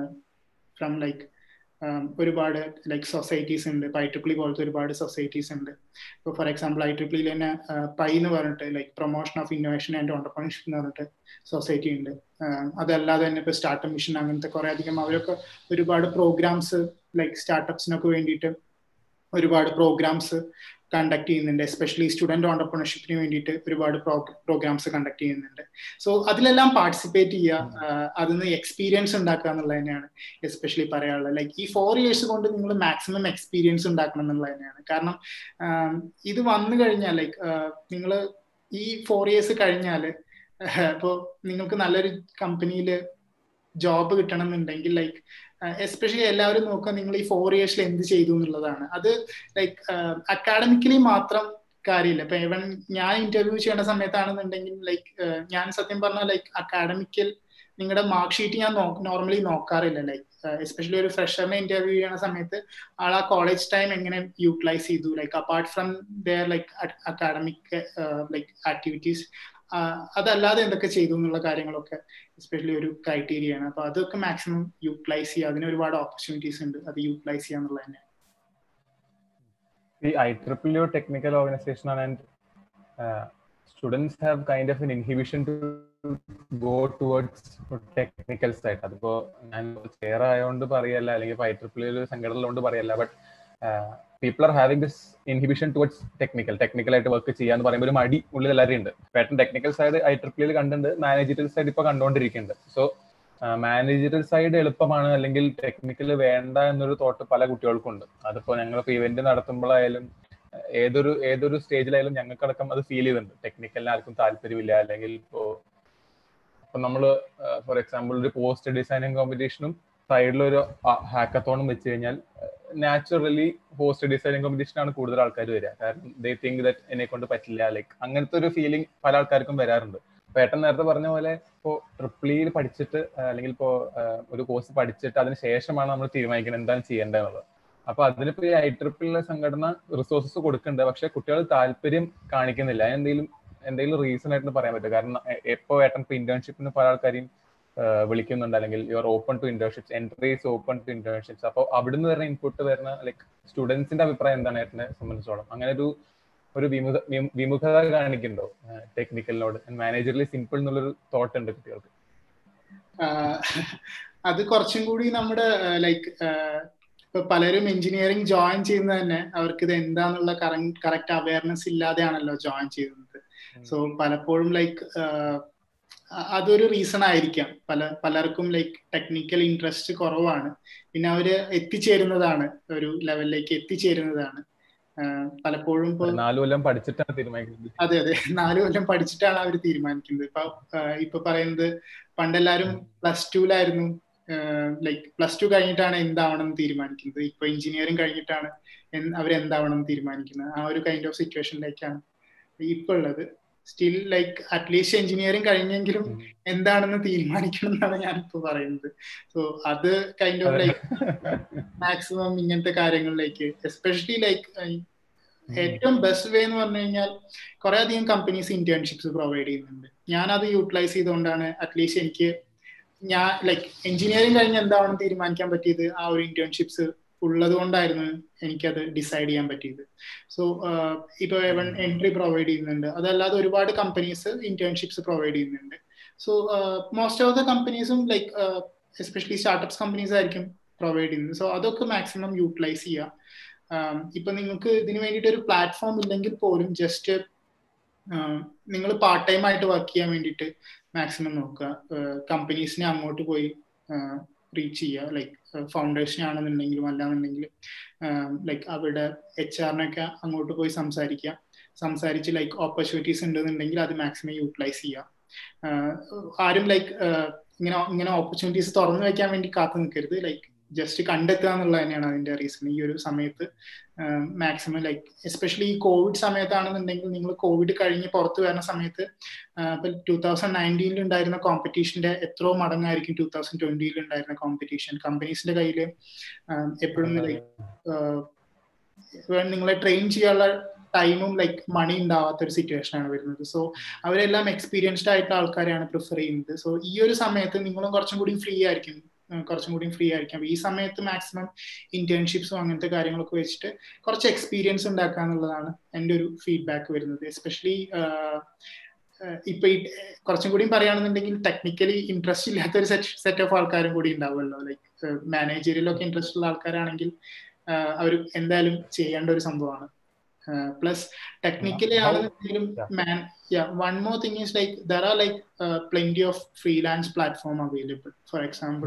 from like ഒരുപാട് ലൈക്ക് സൊസൈറ്റീസ് ഉണ്ട് ഇപ്പോൾ ഐ ട്രിപ്പിളി പോലത്തെ ഒരുപാട് സൊസൈറ്റീസ് ഉണ്ട് ഇപ്പോൾ ഫോർ എക്സാമ്പിൾ ഐ ട്രിപ്പിളിയിൽ തന്നെ പൈ എന്ന് പറഞ്ഞിട്ട് like promotion of innovation and entrepreneurship എന്ന് പറഞ്ഞിട്ട് സൊസൈറ്റി ഉണ്ട് അതല്ലാതെ തന്നെ ഇപ്പോൾ സ്റ്റാർട്ടപ്പ് മിഷൻ അങ്ങനത്തെ കുറെ അധികം അവരൊക്കെ ഒരുപാട് പ്രോഗ്രാംസ് ലൈക്ക് സ്റ്റാർട്ടപ്സിനൊക്കെ വേണ്ടിയിട്ട് ഒരുപാട് പ്രോഗ്രാംസ് കണ്ടക്ട് ചെയ്യുന്നുണ്ട് എസ്പെഷ്യലി സ്റ്റുഡന്റ് ഓണ്ടർപ്രണർഷിപ്പിന് വേണ്ടിയിട്ട് ഒരുപാട് പ്രോഗ്രാംസ് കണ്ടക്ട് ചെയ്യുന്നുണ്ട് സോ അതിലെല്ലാം പാർട്ടിസിപ്പേറ്റ് ചെയ്യുക അതിന് എക്സ്പീരിയൻസ് ഉണ്ടാക്കുക എന്നുള്ളത് തന്നെയാണ് എസ്പെഷ്യലി പറയാനുള്ളത് ലൈക്ക് ഈ ഫോർ ഇയേഴ്സ് കൊണ്ട് നിങ്ങൾ മാക്സിമം എക്സ്പീരിയൻസ് ഉണ്ടാക്കണം എന്നുള്ളത് തന്നെയാണ് കാരണം ഇത് വന്നു കഴിഞ്ഞാൽ ലൈക്ക് നിങ്ങൾ ഈ ഫോർ ഇയേഴ്സ് കഴിഞ്ഞാൽ ഇപ്പോൾ നിങ്ങൾക്ക് നല്ലൊരു കമ്പനിയിൽ ജോബ് കിട്ടണം എന്നുണ്ടെങ്കിൽ ലൈക്ക് എസ്പെഷ്യലി എല്ലാവരും നോക്കുക നിങ്ങൾ ഈ ഫോർ ഇയേഴ്സിൽ എന്ത് ചെയ്തു എന്നുള്ളതാണ് അത് ലൈക്ക് അക്കാഡമിക്കലി മാത്രം കാര്യമില്ല ഇപ്പൊ ഇവൻ ഞാൻ ഇന്റർവ്യൂ ചെയ്യേണ്ട സമയത്താണെന്നുണ്ടെങ്കിൽ ലൈക്ക് ഞാൻ സത്യം പറഞ്ഞാൽ ലൈക്ക് അക്കാഡമിക്കൽ നിങ്ങളുടെ മാർക്ക് ഷീറ്റ് ഞാൻ നോർമലി നോക്കാറില്ല ലൈക്ക് എസ്പെഷ്യലി ഒരു ഫ്രഷറിനെ ഇന്റർവ്യൂ ചെയ്യുന്ന സമയത്ത് ആൾ ആ കോളേജ് ടൈം എങ്ങനെ യൂട്ടിലൈസ് ചെയ്തു like apart from their like academic like activities അതല്ലാതെ എന്തൊക്കെ ചെയ്തു എന്നുള്ള കാര്യങ്ങളൊക്കെ എസ്പെഷ്യലി ഒരു ക്രൈറ്റീരിയ ആണ് അപ്പൊ അതൊക്കെ മാക്സിമം യൂട്ടിലൈസ് ചെയ്യുക അതിന് ഒരുപാട് ഓപ്പർച്യൂണിറ്റീസ് ഉണ്ട് അത് യൂട്ടിലൈസ് ചെയ്യുക എന്നുള്ളത് തന്നെ ഈ I triple E technical organisation ആണ് and students have kind of an inhibition to go towards technical side അതിപ്പോ ഞാൻ ചെയർ ആയതുകൊണ്ട് പറയല്ല അല്ലെങ്കിൽ ഐ ട്രിപ്പിൾ യു സംഘടനയിലുകൊണ്ട് പറയല്ല but people are having this inhibition towards technical technical ആയിട്ട് വർക്ക് ചെയ്യാന്ന് പറയുമ്പോൾ ഒരു മടി ഉള്ളിൽ എല്ലാവരും ഉണ്ട് പേട്ടൻ ടെക്നിക്കൽ സൈഡ് ഐ ട്രിപ്പിൾ കണ്ടുണ്ട് മാനേജറൽ സൈഡ് ഇപ്പൊ കണ്ടുകൊണ്ടിരിക്കുന്നുണ്ട് സോ മാനേജറൽ സൈഡ് എളുപ്പമാണ് അല്ലെങ്കിൽ ടെക്നിക്കൽ വേണ്ട എന്നൊരു തോട്ട് പല കുട്ടികൾക്കും ഉണ്ട് അതിപ്പോ ഞങ്ങളിപ്പോ ഇവന്റ് നടത്തുമ്പോഴായാലും ഏതൊരു ഏതൊരു സ്റ്റേജിലായാലും ഞങ്ങൾക്കടക്കം അത് ഫീൽ ചെയ്തിട്ടുണ്ട് ടെക്നിക്കലിന് ആർക്കും താല്പര്യമില്ല അല്ലെങ്കിൽ ഇപ്പോ ഇപ്പൊ നമ്മള് ഫോർ എക്സാമ്പിൾ ഒരു പോസ്റ്റ് ഡിസൈനിങ് കോമ്പറ്റീഷനും സൈഡിലൊരു ഹാക്കത്തോണും വെച്ച് കഴിഞ്ഞാൽ നാച്ചുറലി പോസ്റ്റ് ഡിസൈനിങ് കോമ്പറ്റീഷൻ ആണ് കൂടുതൽ ആൾക്കാർ വരിക കാരണം ദേ തിങ്ക് ദറ്റ് എന്നെ കൊണ്ട് പറ്റില്ല ലൈക്ക് അങ്ങനത്തെ ഒരു ഫീലിംഗ് പല ആൾക്കാർക്കും വരാറുണ്ട് പേട്ടൻ നേരത്തെ പറഞ്ഞ പോലെ ഇപ്പോ ട്രിപ്പിളിയിൽ പഠിച്ചിട്ട് അല്ലെങ്കിൽ ഇപ്പോ ഒരു കോഴ്സ് പഠിച്ചിട്ട് അതിന് ശേഷമാണ് നമ്മൾ തീരുമാനിക്കുന്നത് എന്താണ് ചെയ്യേണ്ടതെന്നുള്ളത് അപ്പൊ അതിനിപ്പോ ഈ ഐ ട്രിപ്പിളിലെ സംഘടന റിസോഴ്സസ് കൊടുക്കുന്നുണ്ട് പക്ഷെ കുട്ടികൾ താല്പര്യം കാണിക്കുന്നില്ല എന്തെങ്കിലും എന്തെങ്കിലും റീസൺ ആയിട്ട് പറയാൻ പറ്റും കാരണം എപ്പോ ഏട്ടൻ ഇപ്പൊ ഇന്റേൺഷിപ്പിന് പല ആൾക്കാരെയും വിളിക്കുന്നുണ്ട് അല്ലെങ്കിൽ your open to internships entries open to internships അപ്പോൾ അവിടുന്ന് വരുന്ന ഇൻപുട്ട് വരുന്ന ലൈക്ക് സ്റ്റുഡൻസിന്റെ അഭിപ്രായം എന്താണ് ഏട്ടനെ സംബന്ധിച്ചോളം അങ്ങനെ ഒരു ഒരു വിമുഖ വിമുഖത കാണിക്കുന്നുണ്ടോ ടെക്നിക്കലിനോട് മാനേജറിൽ സിമ്പിൾ എന്നുള്ളൊരു തോട്ട് ഉണ്ട് കുട്ടികൾക്ക് അത് കുറച്ചും കൂടി നമ്മുടെ ലൈക്ക് ഇപ്പൊ പലരും എഞ്ചിനീയറിംഗ് ജോയിൻ ചെയ്യുന്നത് തന്നെ അവർക്ക് ഇത് എന്താന്നുള്ള കറക്റ്റ് അവയർനെസ് ഇല്ലാതെയാണല്ലോ ജോയിൻ ചെയ്യുന്നത് സോ പലപ്പോഴും ലൈക്ക് അതൊരു റീസൺ ആയിരിക്കാം പല പലർക്കും ലൈക്ക് ടെക്നിക്കൽ ഇൻട്രസ്റ്റ് കുറവാണ് പിന്നെ അവര് എത്തിച്ചേരുന്നതാണ് ഒരു ലെവലിലേക്ക് എത്തിച്ചേരുന്നതാണ് പലപ്പോഴും നാലു കൊല്ലം പഠിച്ചിട്ടാണ് തീരുമാനിക്കുന്നത് അതെ അതെ നാലു കൊല്ലം പഠിച്ചിട്ടാണ് അവർ തീരുമാനിക്കുന്നത് ഇപ്പൊ ഇപ്പൊ പറയുന്നത് പണ്ടെല്ലാരും പ്ലസ് ടുലായിരുന്നു ലൈക്ക് പ്ലസ് ടു കഴിഞ്ഞിട്ടാണ് എന്താവണം എന്ന് തീരുമാനിക്കുന്നത് ഇപ്പൊ എഞ്ചിനീയറിംഗ് കഴിഞ്ഞിട്ടാണ് അവരെന്താവണം എന്ന് തീരുമാനിക്കുന്നത് ആ ഒരു കൈൻഡ് ഓഫ് സിറ്റുവേഷനിലേക്കാണ് ഇപ്പൊ ഉള്ളത് സ്റ്റിൽ ലൈക്ക് അറ്റ്ലീസ്റ്റ് എഞ്ചിനീയറിംഗ് കഴിഞ്ഞെങ്കിലും എന്താണെന്ന് തീരുമാനിക്കണം എന്നാണ് ഞാനിപ്പോ പറയുന്നത് സോ അത് കൈൻഡ് ഓഫ് ലൈക്ക് മാക്സിമം ഇങ്ങനത്തെ കാര്യങ്ങളിലേക്ക് എസ്പെഷ്യലി ലൈക്ക് ഏറ്റവും ബെസ്റ്റ് വേ എന്ന് പറഞ്ഞു കഴിഞ്ഞാൽ കുറെ അധികം കമ്പനീസ് ഇന്റേൺഷിപ്സ് പ്രൊവൈഡ് ചെയ്യുന്നുണ്ട് ഞാൻ അത് യൂട്ടിലൈസ് ചെയ്തുകൊണ്ടാണ് അറ്റ്ലീസ്റ്റ് എനിക്ക് ഞാൻ ലൈക്ക് എഞ്ചിനീയറിംഗ് കഴിഞ്ഞ് എന്താവണം തീരുമാനിക്കാൻ പറ്റിയത് ആ ഒരു ഇന്റേൺഷിപ്സ് ഉള്ളത് കൊണ്ടായിരുന്നു എനിക്കത് ഡിസൈഡ് ചെയ്യാൻ പറ്റിയത് സോ ഇപ്പൊ എവൺ എൻട്രി പ്രൊവൈഡ് ചെയ്യുന്നുണ്ട് അതല്ലാതെ ഒരുപാട് കമ്പനീസ് ഇന്റേൺഷിപ്സ് പ്രൊവൈഡ് ചെയ്യുന്നുണ്ട് സോ മോസ്റ്റ് ഓഫ് ദ കമ്പനീസും ലൈക്ക് എസ്പെഷ്യലി സ്റ്റാർട്ടപ്സ് കമ്പനീസ് ആയിരിക്കും പ്രൊവൈഡ് ചെയ്യുന്നത് സോ അതൊക്കെ മാക്സിമം യൂട്ടിലൈസ് ചെയ്യുക ഇപ്പൊ നിങ്ങൾക്ക് ഇതിന് വേണ്ടിയിട്ട് ഒരു പ്ലാറ്റ്ഫോം ഇല്ലെങ്കിൽ പോലും ജസ്റ്റ് നിങ്ങൾ പാർട്ട് ടൈം ആയിട്ട് വർക്ക് ചെയ്യാൻ വേണ്ടിയിട്ട് മാക്സിമം നോക്കുക കമ്പനീസിനെ അങ്ങോട്ട് പോയി റീച്ച് ചെയ്യുക ലൈക്ക് ഫൗണ്ടേഷൻ ആണെന്നുണ്ടെങ്കിലും അല്ലാന്നുണ്ടെങ്കിലും ലൈക്ക് അവരുടെ എച്ച് ആറിനൊക്കെ അങ്ങോട്ട് പോയി സംസാരിക്കുക സംസാരിച്ച് ലൈക്ക് ഓപ്പർച്യൂണിറ്റീസ് ഉണ്ടെന്നുണ്ടെങ്കിൽ അത് മാക്സിമം യൂട്ടിലൈസ് ചെയ്യുക ആരും ലൈക്ക് ഇങ്ങനെ ഇങ്ങനെ ഓപ്പർച്യൂണിറ്റീസ് തുറന്നു വെക്കാൻ വേണ്ടി കാത്തു നിൽക്കരുത് ലൈക്ക് ജസ്റ്റ് കണ്ടെത്തുക എന്നുള്ളത് തന്നെയാണ് അതിന്റെ റീസൺ ഈ ഒരു സമയത്ത് മാക്സിമം ലൈക്ക് എസ്പെഷ്യലി ഈ കോവിഡ് സമയത്താണെന്നുണ്ടെങ്കിൽ നിങ്ങൾ കോവിഡ് കഴിഞ്ഞ് പുറത്തു വരുന്ന സമയത്ത് ഇപ്പൊ ടൂ തൗസൻഡ് നയൻറ്റീനിൽ ഉണ്ടായിരുന്ന കോമ്പറ്റീഷന്റെ എത്രയോ മടങ്ങായിരിക്കും ടൂ തൗസൻഡ് ട്വന്റിയിൽ ഉണ്ടായിരുന്ന കോമ്പറ്റീഷൻ കമ്പനീസിന്റെ കയ്യിൽ എപ്പോഴും ലൈക്ക് നിങ്ങളെ ട്രെയിൻ ചെയ്യാനുള്ള ടൈമും ലൈക്ക് മണി ഉണ്ടാവാത്ത ഒരു സിറ്റുവേഷൻ ആണ് വരുന്നത് സോ അവരെല്ലാം എക്സ്പീരിയൻസ്ഡ് ആയിട്ടുള്ള ആൾക്കാരെയാണ് പ്രിഫർ ചെയ്യുന്നത് സോ ഈ ഒരു സമയത്ത് നിങ്ങളും കുറച്ചും കൂടി ഫ്രീ ആയിരിക്കും കുറച്ചും കൂടി ഫ്രീ ആയിരിക്കാം ഈ സമയത്ത് മാക്സിമം ഇന്റേൺഷിപ്സും അങ്ങനത്തെ കാര്യങ്ങളൊക്കെ വെച്ചിട്ട് കുറച്ച് എക്സ്പീരിയൻസ് ഉണ്ടാക്കുക എന്നുള്ളതാണ് എൻ്റെ ഒരു ഫീഡ്ബാക്ക് വരുന്നത് എസ്പെഷ്യലി ഇപ്പൊ ഈ കുറച്ചും കൂടി പറയുകയാണെന്നുണ്ടെങ്കിൽ ടെക്നിക്കലി ഇൻട്രസ്റ്റ് ഇല്ലാത്ത ഒരു സെറ്റ് ഓഫ് ആൾക്കാരും കൂടി ഉണ്ടാവുമല്ലോ ലൈക്ക് മാനേജറിലൊക്കെ ഇൻട്രസ്റ്റ് ഉള്ള ആൾക്കാരാണെങ്കിൽ അവർ എന്തായാലും ചെയ്യേണ്ട ഒരു സംഭവമാണ് പ്ലസ് ടെക്നിക്കലി ആണെന്നുണ്ടെങ്കിലും man one more thing is like there are like plenty of freelance platform available for example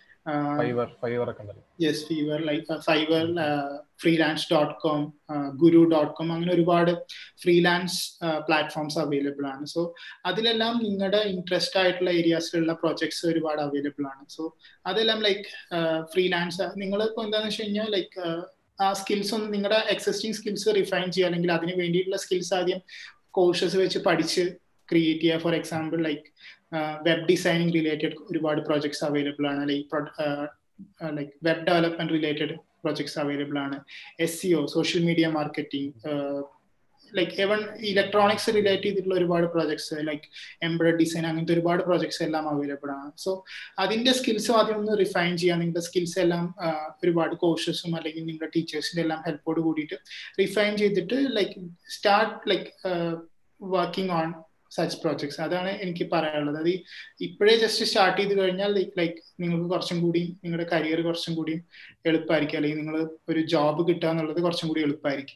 yes Fiverr like Fiverr freelance dot com Guru dot com അങ്ങനെ ഒരുപാട് ഫ്രീലാൻസ് പ്ലാറ്റ്ഫോംസ് അവൈലബിൾ ആണ് സോ അതിലെല്ലാം നിങ്ങളുടെ ഇൻട്രസ്റ്റ് ആയിട്ടുള്ള ഏരിയാസിലുള്ള പ്രൊജക്ട്സ് ഒരുപാട് അവൈലബിൾ ആണ് സോ അതെല്ലാം ലൈക്ക് ഫ്രീലാൻസ് നിങ്ങൾ ഇപ്പോൾ എന്താണെന്ന് വെച്ച് കഴിഞ്ഞാൽ ലൈക്ക് ആ സ്കിൽസ് ഒന്ന് നിങ്ങളുടെ എക്സിസ്റ്റിംഗ് സ്കിൽസ് റിഫൈൻ ചെയ്യുക അല്ലെങ്കിൽ അതിന് വേണ്ടിയിട്ടുള്ള സ്കിൽസ് ആദ്യം കോഴ്സസ് വെച്ച് പഠിച്ച് ക്രിയേറ്റ് ചെയ്യുക for example like web designing related ഒരുപാട് പ്രോജക്ട്സ് അവൈലബിൾ ആണ് like like web development related projects available ആണ് SEO social media marketing like even electronics relate ചെയ്തിട്ടുള്ള ഒരുപാട് പ്രോജക്ട്സ് ലൈക്ക് എംബ്രോയിഡ് ഡിസൈൻ അങ്ങനത്തെ ഒരുപാട് പ്രോജക്ട്സ് എല്ലാം അവൈലബിൾ ആണ് സോ അതിന്റെ സ്കിൽസ് ആദ്യം ഒന്ന് റിഫൈൻ ചെയ്യാൻ നിങ്ങളുടെ സ്കിൽസ് എല്ലാം ഒരുപാട് കോഴ്സസും അല്ലെങ്കിൽ നിങ്ങളുടെ ടീച്ചേഴ്സിന്റെ എല്ലാം ഹെൽപ്പോട് കൂടിയിട്ട് റിഫൈൻ ചെയ്തിട്ട് like start like working on such projects അതാണ് എനിക്ക് പറയാനുള്ളത് അത് ഇപ്പോഴേ ജസ്റ്റ് സ്റ്റാർട്ട് ചെയ്ത് കഴിഞ്ഞാൽ ലൈക്ക് നിങ്ങൾക്ക് കുറച്ചും കൂടി നിങ്ങളുടെ കരിയർ കുറച്ചും കൂടി എളുപ്പമായിരിക്കും അല്ലെങ്കിൽ നിങ്ങൾ ഒരു ജോബ് കിട്ടുക എന്നുള്ളത് കുറച്ചും കൂടി എളുപ്പമായിരിക്കും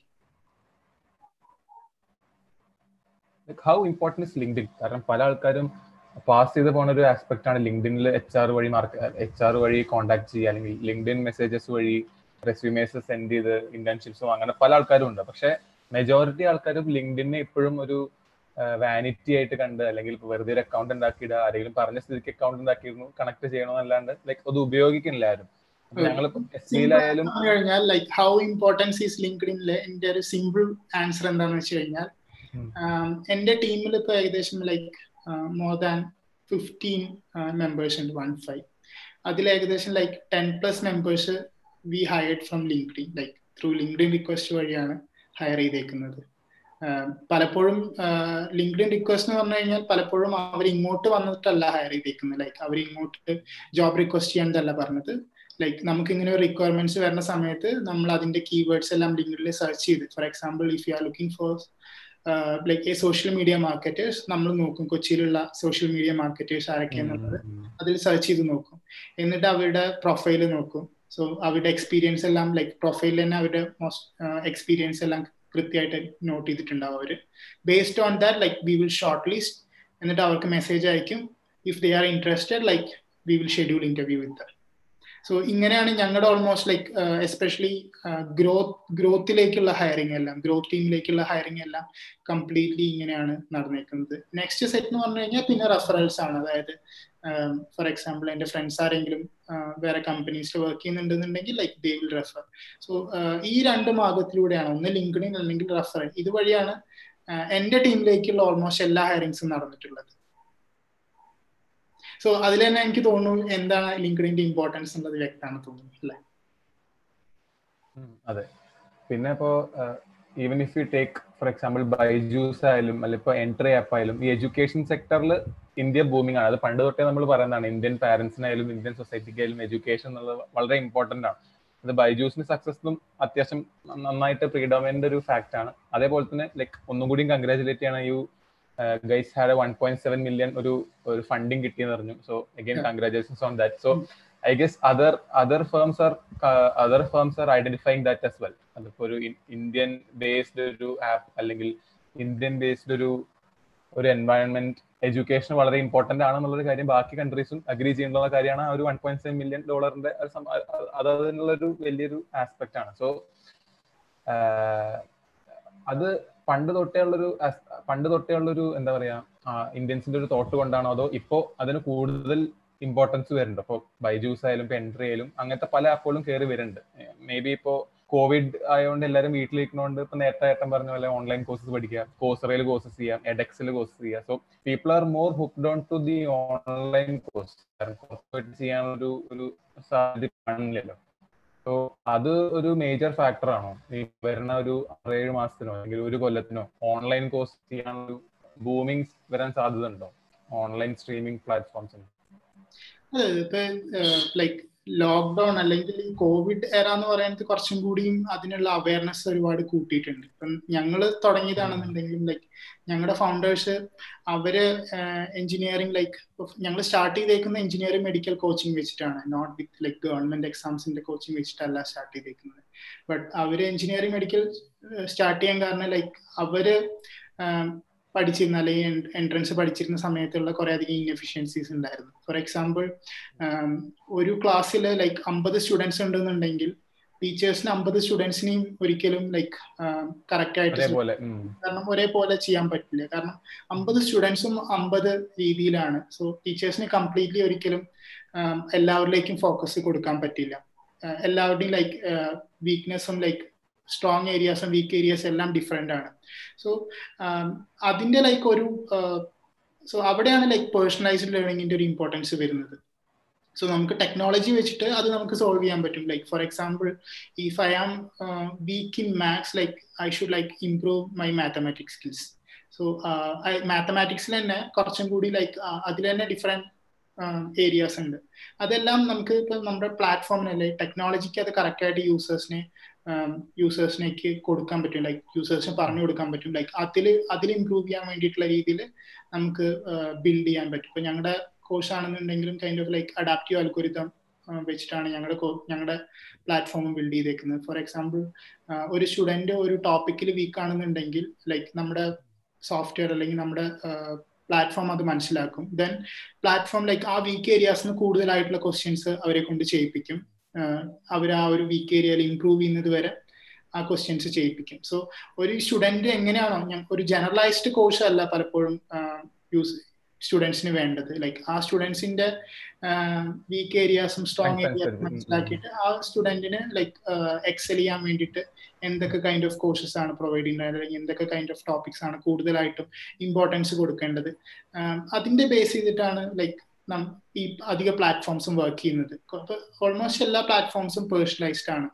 ഹൗ ഇമ്പോർട്ടൻറ്റ് ഇസ് ലിങ്ക്ഡിൻ കാരണം പല ആൾക്കാരും പാസ് ചെയ്ത് പോകുന്ന ഒരു ആസ്പെക്ട് ആണ് ലിങ്ക്ഡിനിൽ എച്ച് ആർ വഴി മാർക്ക് എച്ച് ആർ വഴി കോൺടാക്ട് ചെയ്യുക അല്ലെങ്കിൽ ലിങ്ക്ഡിൻ മെസ്സേജസ് വഴി റെസ്യൂമേഴ്സ് സെൻഡ് ചെയ്ത് ഇന്റേൺഷിപ്സും അങ്ങനെ പല ആൾക്കാരും ഉണ്ട് പക്ഷെ മെജോറിറ്റി ആൾക്കാരും ലിങ്ക്ഡിനെ ഇപ്പോഴും ഒരു വാനിറ്റി ആയിട്ട് കണ്ട് അല്ലെങ്കിൽ ഇപ്പൊ വെറുതെ ഒരു അക്കൗണ്ട് ഉണ്ടാക്കിയിടുക ആരെങ്കിലും പറഞ്ഞ സ്ഥിതിക്ക് അക്കൗണ്ട് ഉണ്ടാക്കിയിരുന്നു കണക്ട് ചെയ്യണമെന്നല്ലാണ്ട് ലൈക്ക് അത് ഉപയോഗിക്കുന്നില്ല ആരും ഞങ്ങളിപ്പോ എസ് സിയിലായാലും കഴിഞ്ഞാൽ ലൈക്ക് ഹൗ ഇമ്പോർട്ടൻസ് ഈസ് ലിങ്ക്ഡിനിലെ എന്റെ ഒരു സിമ്പിൾ ആൻസർ എന്താണെന്ന് വെച്ച് കഴിഞ്ഞാൽ എന്റെ ടീമിൽ ഇപ്പൊ ഏകദേശം like more than fifteen members ഉണ്ട് വൺ ഫൈവ് അതിൽ ഏകദേശം like ten plus members we hired from LinkedIn like through LinkedIn request വഴിയാണ് ഹയർ ചെയ്തേക്കുന്നത് പലപ്പോഴും ലിങ്ക്ഡിൻ റിക്വസ്റ്റ് എന്ന് പറഞ്ഞു കഴിഞ്ഞാൽ പലപ്പോഴും അവർ ഇങ്ങോട്ട് വന്നിട്ടല്ല ഹയർ ചെയ്തേക്കുന്നത് ലൈക്ക് അവർ ഇങ്ങോട്ട് ജോബ് റിക്വസ്റ്റ് ചെയ്യാനല്ല പറഞ്ഞത് ലൈക്ക് നമുക്ക് ഇങ്ങനെ ഒരു റിക്വയർമെന്റ്സ് വരുന്ന സമയത്ത് നമ്മൾ അതിന്റെ കീവേഡ്സ് എല്ലാം ലിങ്ക്ഡിൽ സെർച്ച് ചെയ്ത് for example if you are looking for like a social media marketers നമ്മൾ നോക്കും കൊച്ചിയിലുള്ള സോഷ്യൽ മീഡിയ മാർക്കറ്റേഴ്സ് ആരൊക്കെയാണെന്നുള്ളത് അതിൽ സെർച്ച് ചെയ്ത് നോക്കും എന്നിട്ട് അവരുടെ പ്രൊഫൈല് നോക്കും സോ അവരുടെ എക്സ്പീരിയൻസ് എല്ലാം ലൈക്ക് പ്രൊഫൈലിൽ തന്നെ അവരുടെ എക്സ്പീരിയൻസ് എല്ലാം കൃത്യമായിട്ട് നോട്ട് ചെയ്തിട്ടുണ്ടാവും അവര് based on that like we will shortlist എന്നിട്ട് അവർക്ക് മെസ്സേജ് അയക്കും if they are interested like we will schedule interview with so ഇങ്ങനെയാണ് ഞങ്ങളുടെ ഓൾമോസ്റ്റ് ലൈക്ക് എസ്പെഷ്യലി ഗ്രോത്ത് ഗ്രോത്തിലേക്കുള്ള ഹയറിംഗ് എല്ലാം ഗ്രോത്ത് ടീമിലേക്കുള്ള ഹയറിംഗ് എല്ലാം കംപ്ലീറ്റ്ലി ഇങ്ങനെയാണ് നടന്നേക്കുന്നത് നെക്സ്റ്റ് സെറ്റ് എന്ന് പറഞ്ഞു കഴിഞ്ഞാൽ പിന്നെ റെഫറൽസ് ആണ് അതായത് ഫോർ എക്സാമ്പിൾ എൻ്റെ ഫ്രണ്ട്സ് ആരെങ്കിലും വേറെ കമ്പനീസിൽ വർക്ക് ചെയ്യുന്നുണ്ടെന്നുണ്ടെങ്കിൽ like they will refer so ഈ രണ്ട് മാർഗത്തിലൂടെയാണ് ഒന്ന് ലിങ്ക്ഡിൻ അല്ലെങ്കിൽ റെഫറൽ ഇതുവഴിയാണ് എൻ്റെ ടീമിലേക്കുള്ള ഓൾമോസ്റ്റ് എല്ലാ ഹയറിങ്സും നടന്നിട്ടുള്ളത് സോ അതിൽ തന്നെ എനിക്ക് തോന്നുന്നു എന്താണ് ലിങ്ക്ഡിന്റെ ഇമ്പോർട്ടൻസ് എന്നുള്ളത് വ്യക്തമാണ് തോന്നുന്നു അല്ലേ അതെ പിന്നെ ഇപ്പോ even if you take for example Byju's ആയാലും അല്ല ഇപ്പൊ എൻട്രി ആപ്പ് ആയാലും ഈ എഡ്യൂക്കേഷൻ സെക്ടറിൽ ഇന്ത്യ ബൂമിംഗ് ആണ് അത് പണ്ട് തൊട്ടേ നമ്മൾ പറയുന്നതാണ് ഇന്ത്യൻ പാരന്റ്സിനായാലും ഇന്ത്യൻ സൊസൈറ്റിക്കായാലും എഡ്യൂക്കേഷൻ എന്നുള്ളത് വളരെ ഇമ്പോർട്ടന്റ് ആണ് അത് ബൈജൂസിന് സക്സസും അത്യാവശ്യം നന്നായിട്ട് പ്രീഡോമിനന്റ് ഒരു ഫാക്ട് ആണ് അതേപോലെ തന്നെ ലൈക്ക് ഒന്നും കൂടി കൺഗ്രാചുലേറ്റ് ചെയ്യണം you guys had one point seven million ഒരു ഒരു ഫണ്ടിങ് കിട്ടിയെന്ന് പറഞ്ഞു so again congratulations on that so I guess other other firms are other firms are identifying that as well അതിപ്പോ ഒരു ഇന്ത്യൻ ബേസ്ഡ് ഒരു ആപ്പ് അല്ലെങ്കിൽ ഇന്ത്യൻ ബേസ്ഡ് ഒരു ഒരു എൻവയൺമെന്റ് എഡ്യൂക്കേഷൻ വളരെ ഇമ്പോർട്ടന്റ് ആണെന്നുള്ളൊരു കാര്യം ബാക്കി കൺട്രീസും അഗ്രി ചെയ്യുന്നുള്ള കാര്യമാണ് ആ ഒരു വൺ പോയിന്റ് സെവൻ മില്യൺ ഡോളറിന്റെ അത് അതിനുള്ളൊരു വലിയൊരു ആസ്പെക്ട് ആണ് സോ അത് പണ്ട് തൊട്ടേ ഉള്ളൊരു പണ്ട് തൊട്ടേ ഉള്ളൊരു എന്താ പറയാ ഇന്ത്യൻസിന്റെ ഒരു തോട്ട് കൊണ്ടാണോ അതോ ഇപ്പോ അതിന് കൂടുതൽ ഇമ്പോർട്ടൻസ് വരുന്നുണ്ട് ഇപ്പോൾ ബൈജൂസ് ആയാലും പെൻട്രി ആയാലും അങ്ങനത്തെ പല ആപ്പുകളും കയറി വരുന്നുണ്ട് മേ ബി ഇപ്പോ കോവിഡ് ആയതുകൊണ്ട് എല്ലാവരും വീട്ടിലിരിക്കുന്നതുകൊണ്ട് ഇപ്പൊ നേരത്തെ ഏട്ടൻ പറഞ്ഞ പോലെ ഓൺലൈൻ കോഴ്സസ് പഠിക്കുക കോഴ്സറയിൽ കോഴ്സസ് ചെയ്യാം എഡെക്സിൽ കോഴ്സസ് ചെയ്യാം so people are more hooked on to the online course കാരണം പുറത്ത് ചെയ്യാനൊരു ഒരു സാധ്യത കാണില്ലല്ലോ സോ അത് ഒരു മേജർ ഫാക്ടർ ആണോ ഈ വരുന്ന ഒരു ആറേഴ് മാസത്തിനോ അല്ലെങ്കിൽ ഒരു കൊല്ലത്തിനോ ഓൺലൈൻ കോഴ്സ് ചെയ്യാനൊരു ബൂമിങ് വരാൻ സാധ്യത ഉണ്ടോ ഓൺലൈൻ സ്ട്രീമിംഗ് പ്ലാറ്റ്ഫോംസിന് അതെ ഇപ്പൊ ലൈക്ക് ലോക്ക്ഡൌൺ അല്ലെങ്കിൽ ഈ കോവിഡ് എറ എന്ന് പറയുന്നത് കുറച്ചും കൂടിയും അതിനുള്ള അവയർനെസ് ഒരുപാട് കൂട്ടിയിട്ടുണ്ട് ഇപ്പം ഞങ്ങൾ തുടങ്ങിയതാണെന്നുണ്ടെങ്കിലും ലൈക്ക് ഞങ്ങളുടെ ഫൗണ്ടേഴ്സ് അവര് എഞ്ചിനീയറിംഗ് ലൈക്ക് ഞങ്ങൾ സ്റ്റാർട്ട് ചെയ്തേക്കുന്ന എഞ്ചിനീയറിംഗ് മെഡിക്കൽ കോച്ചിങ് വെച്ചിട്ടാണ് നോട്ട് വിത്ത് ലൈക്ക് ഗവൺമെന്റ് എക്സാംസിന്റെ കോച്ചിങ് വെച്ചിട്ടല്ല സ്റ്റാർട്ട് ചെയ്തേക്കുന്നത് ബട്ട് അവര് എഞ്ചിനീയറിംഗ് മെഡിക്കൽ സ്റ്റാർട്ട് ചെയ്യാൻ കാരണം ലൈക്ക് അവര് പഠിച്ചിരുന്ന അല്ലെങ്കിൽ എൻട്രൻസ് പഠിച്ചിരുന്ന സമയത്തുള്ള കുറെ അധികം ഇൻഎഫിഷ്യൻസീസ് ഉണ്ടായിരുന്നു ഫോർ എക്സാമ്പിൾ ഒരു ക്ലാസ്സിൽ ലൈക്ക് അമ്പത് സ്റ്റുഡൻസ് ഉണ്ടെന്നുണ്ടെങ്കിൽ ടീച്ചേഴ്സിന് അമ്പത് സ്റ്റുഡൻസിനെയും ഒരിക്കലും ലൈക്ക് കറക്റ്റ് ആയിട്ട് കാരണം ഒരേപോലെ ചെയ്യാൻ പറ്റില്ല കാരണം അമ്പത് സ്റ്റുഡൻസും അമ്പത് രീതിയിലാണ് സോ ടീച്ചേഴ്സിന് കംപ്ലീറ്റ്ലി ഒരിക്കലും എല്ലാവരിലേക്കും ഫോക്കസ് കൊടുക്കാൻ പറ്റില്ല എല്ലാവരുടെയും ലൈക്ക് വീക്ക്നെസ്സും ലൈക്ക് സ്ട്രോങ് ഏരിയാസും വീക്ക് ഏരിയാസ് എല്ലാം ഡിഫറെൻ്റ് ആണ് സോ അതിൻ്റെ ലൈക്ക് ഒരു സോ അവിടെയാണ് ലൈക്ക് പേഴ്സണലൈസ്ഡ് ലേണിംഗിന്റെ ഒരു ഇമ്പോർട്ടൻസ് വരുന്നത് സോ നമുക്ക് ടെക്നോളജി വെച്ചിട്ട് അത് നമുക്ക് സോൾവ് ചെയ്യാൻ പറ്റും like for example if I am weak in maths like I should like improve my mathematics skills so മാത്തമാറ്റിക്സിൽ തന്നെ കുറച്ചും കൂടി ലൈക്ക് അതിൽ തന്നെ ഡിഫറെന്റ് ഏരിയാസ് ഉണ്ട് അതെല്ലാം നമുക്ക് ഇപ്പൊ നമ്മുടെ പ്ലാറ്റ്ഫോമിനല്ലേ ടെക്നോളജിക്ക് അത് കറക്റ്റ് ആയിട്ട് യൂസേഴ്സിനെ യൂസേഴ്സിനേക്ക് കൊടുക്കാൻ പറ്റും ലൈക്ക് യൂസേഴ്സിന് പറഞ്ഞു കൊടുക്കാൻ പറ്റും ലൈക്ക് അതിൽ അതിൽ ഇംപ്രൂവ് ചെയ്യാൻ വേണ്ടിയിട്ടുള്ള രീതിയിൽ നമുക്ക് ബിൽഡ് ചെയ്യാൻ പറ്റും ഇപ്പൊ ഞങ്ങളുടെ കോഴ്സ് ആണെന്നുണ്ടെങ്കിലും kind of like adaptive algorithm വെച്ചിട്ടാണ് ഞങ്ങളുടെ ഞങ്ങളുടെ പ്ലാറ്റ്ഫോം ബിൽഡ് ചെയ്തേക്കുന്നത് ഫോർ എക്സാമ്പിൾ ഒരു സ്റ്റുഡന്റ് ഒരു ടോപ്പിക്കിൽ വീക്ക് ആണെന്നുണ്ടെങ്കിൽ ലൈക്ക് നമ്മുടെ സോഫ്റ്റ്വെയർ അല്ലെങ്കിൽ നമ്മുടെ പ്ലാറ്റ്ഫോം അത് മനസ്സിലാക്കും ദെൻ പ്ലാറ്റ്ഫോം ലൈക്ക് ആ വീക്ക് ഏരിയാസിന് കൂടുതലായിട്ടുള്ള ക്വസ്റ്റ്യൻസ് അവരെ കൊണ്ട് ചെയ്യിപ്പിക്കും അവർ ആ ഒരു വീക്ക് ഏരിയയിൽ ഇംപ്രൂവ് ചെയ്യുന്നത് വരെ ആ ക്വസ്റ്റ്യൻസ് ചെയ്യിപ്പിക്കും സോ ഒരു സ്റ്റുഡന്റ് എങ്ങനെയാണോ ഞാൻ ഒരു ജനറലൈസ്ഡ് കോഴ്സ് അല്ല പലപ്പോഴും യൂസ് സ്റ്റുഡൻസിന് വേണ്ടത് ലൈക്ക് ആ സ്റ്റുഡൻസിന്റെ വീക്ക് ഏരിയാസും സ്ട്രോങ് ഏരിയാസും മനസ്സിലാക്കിയിട്ട് ആ സ്റ്റുഡന്റിന് ലൈക്ക് എക്സൽ ചെയ്യാൻ വേണ്ടിയിട്ട് എന്തൊക്കെ കൈൻഡ് ഓഫ് കോഴ്സസ് ആണ് പ്രൊവൈഡ് ചെയ്യുന്നത് അല്ലെങ്കിൽ എന്തൊക്കെ കൈൻഡ് ഓഫ് ടോപ്പിക്സ് ആണ് കൂടുതലായിട്ടും ഇമ്പോർട്ടൻസ് കൊടുക്കേണ്ടത് അതിന്റെ ബേസ് ചെയ്തിട്ടാണ് ലൈക്ക് ഈ അധിക പ്ലാറ്റ്ഫോംസും വർക്ക് ചെയ്യുന്നത് ഓൾമോസ്റ്റ് എല്ലാ പ്ലാറ്റ്ഫോംസും പേഴ്സണലൈസ്ഡ് ആണ്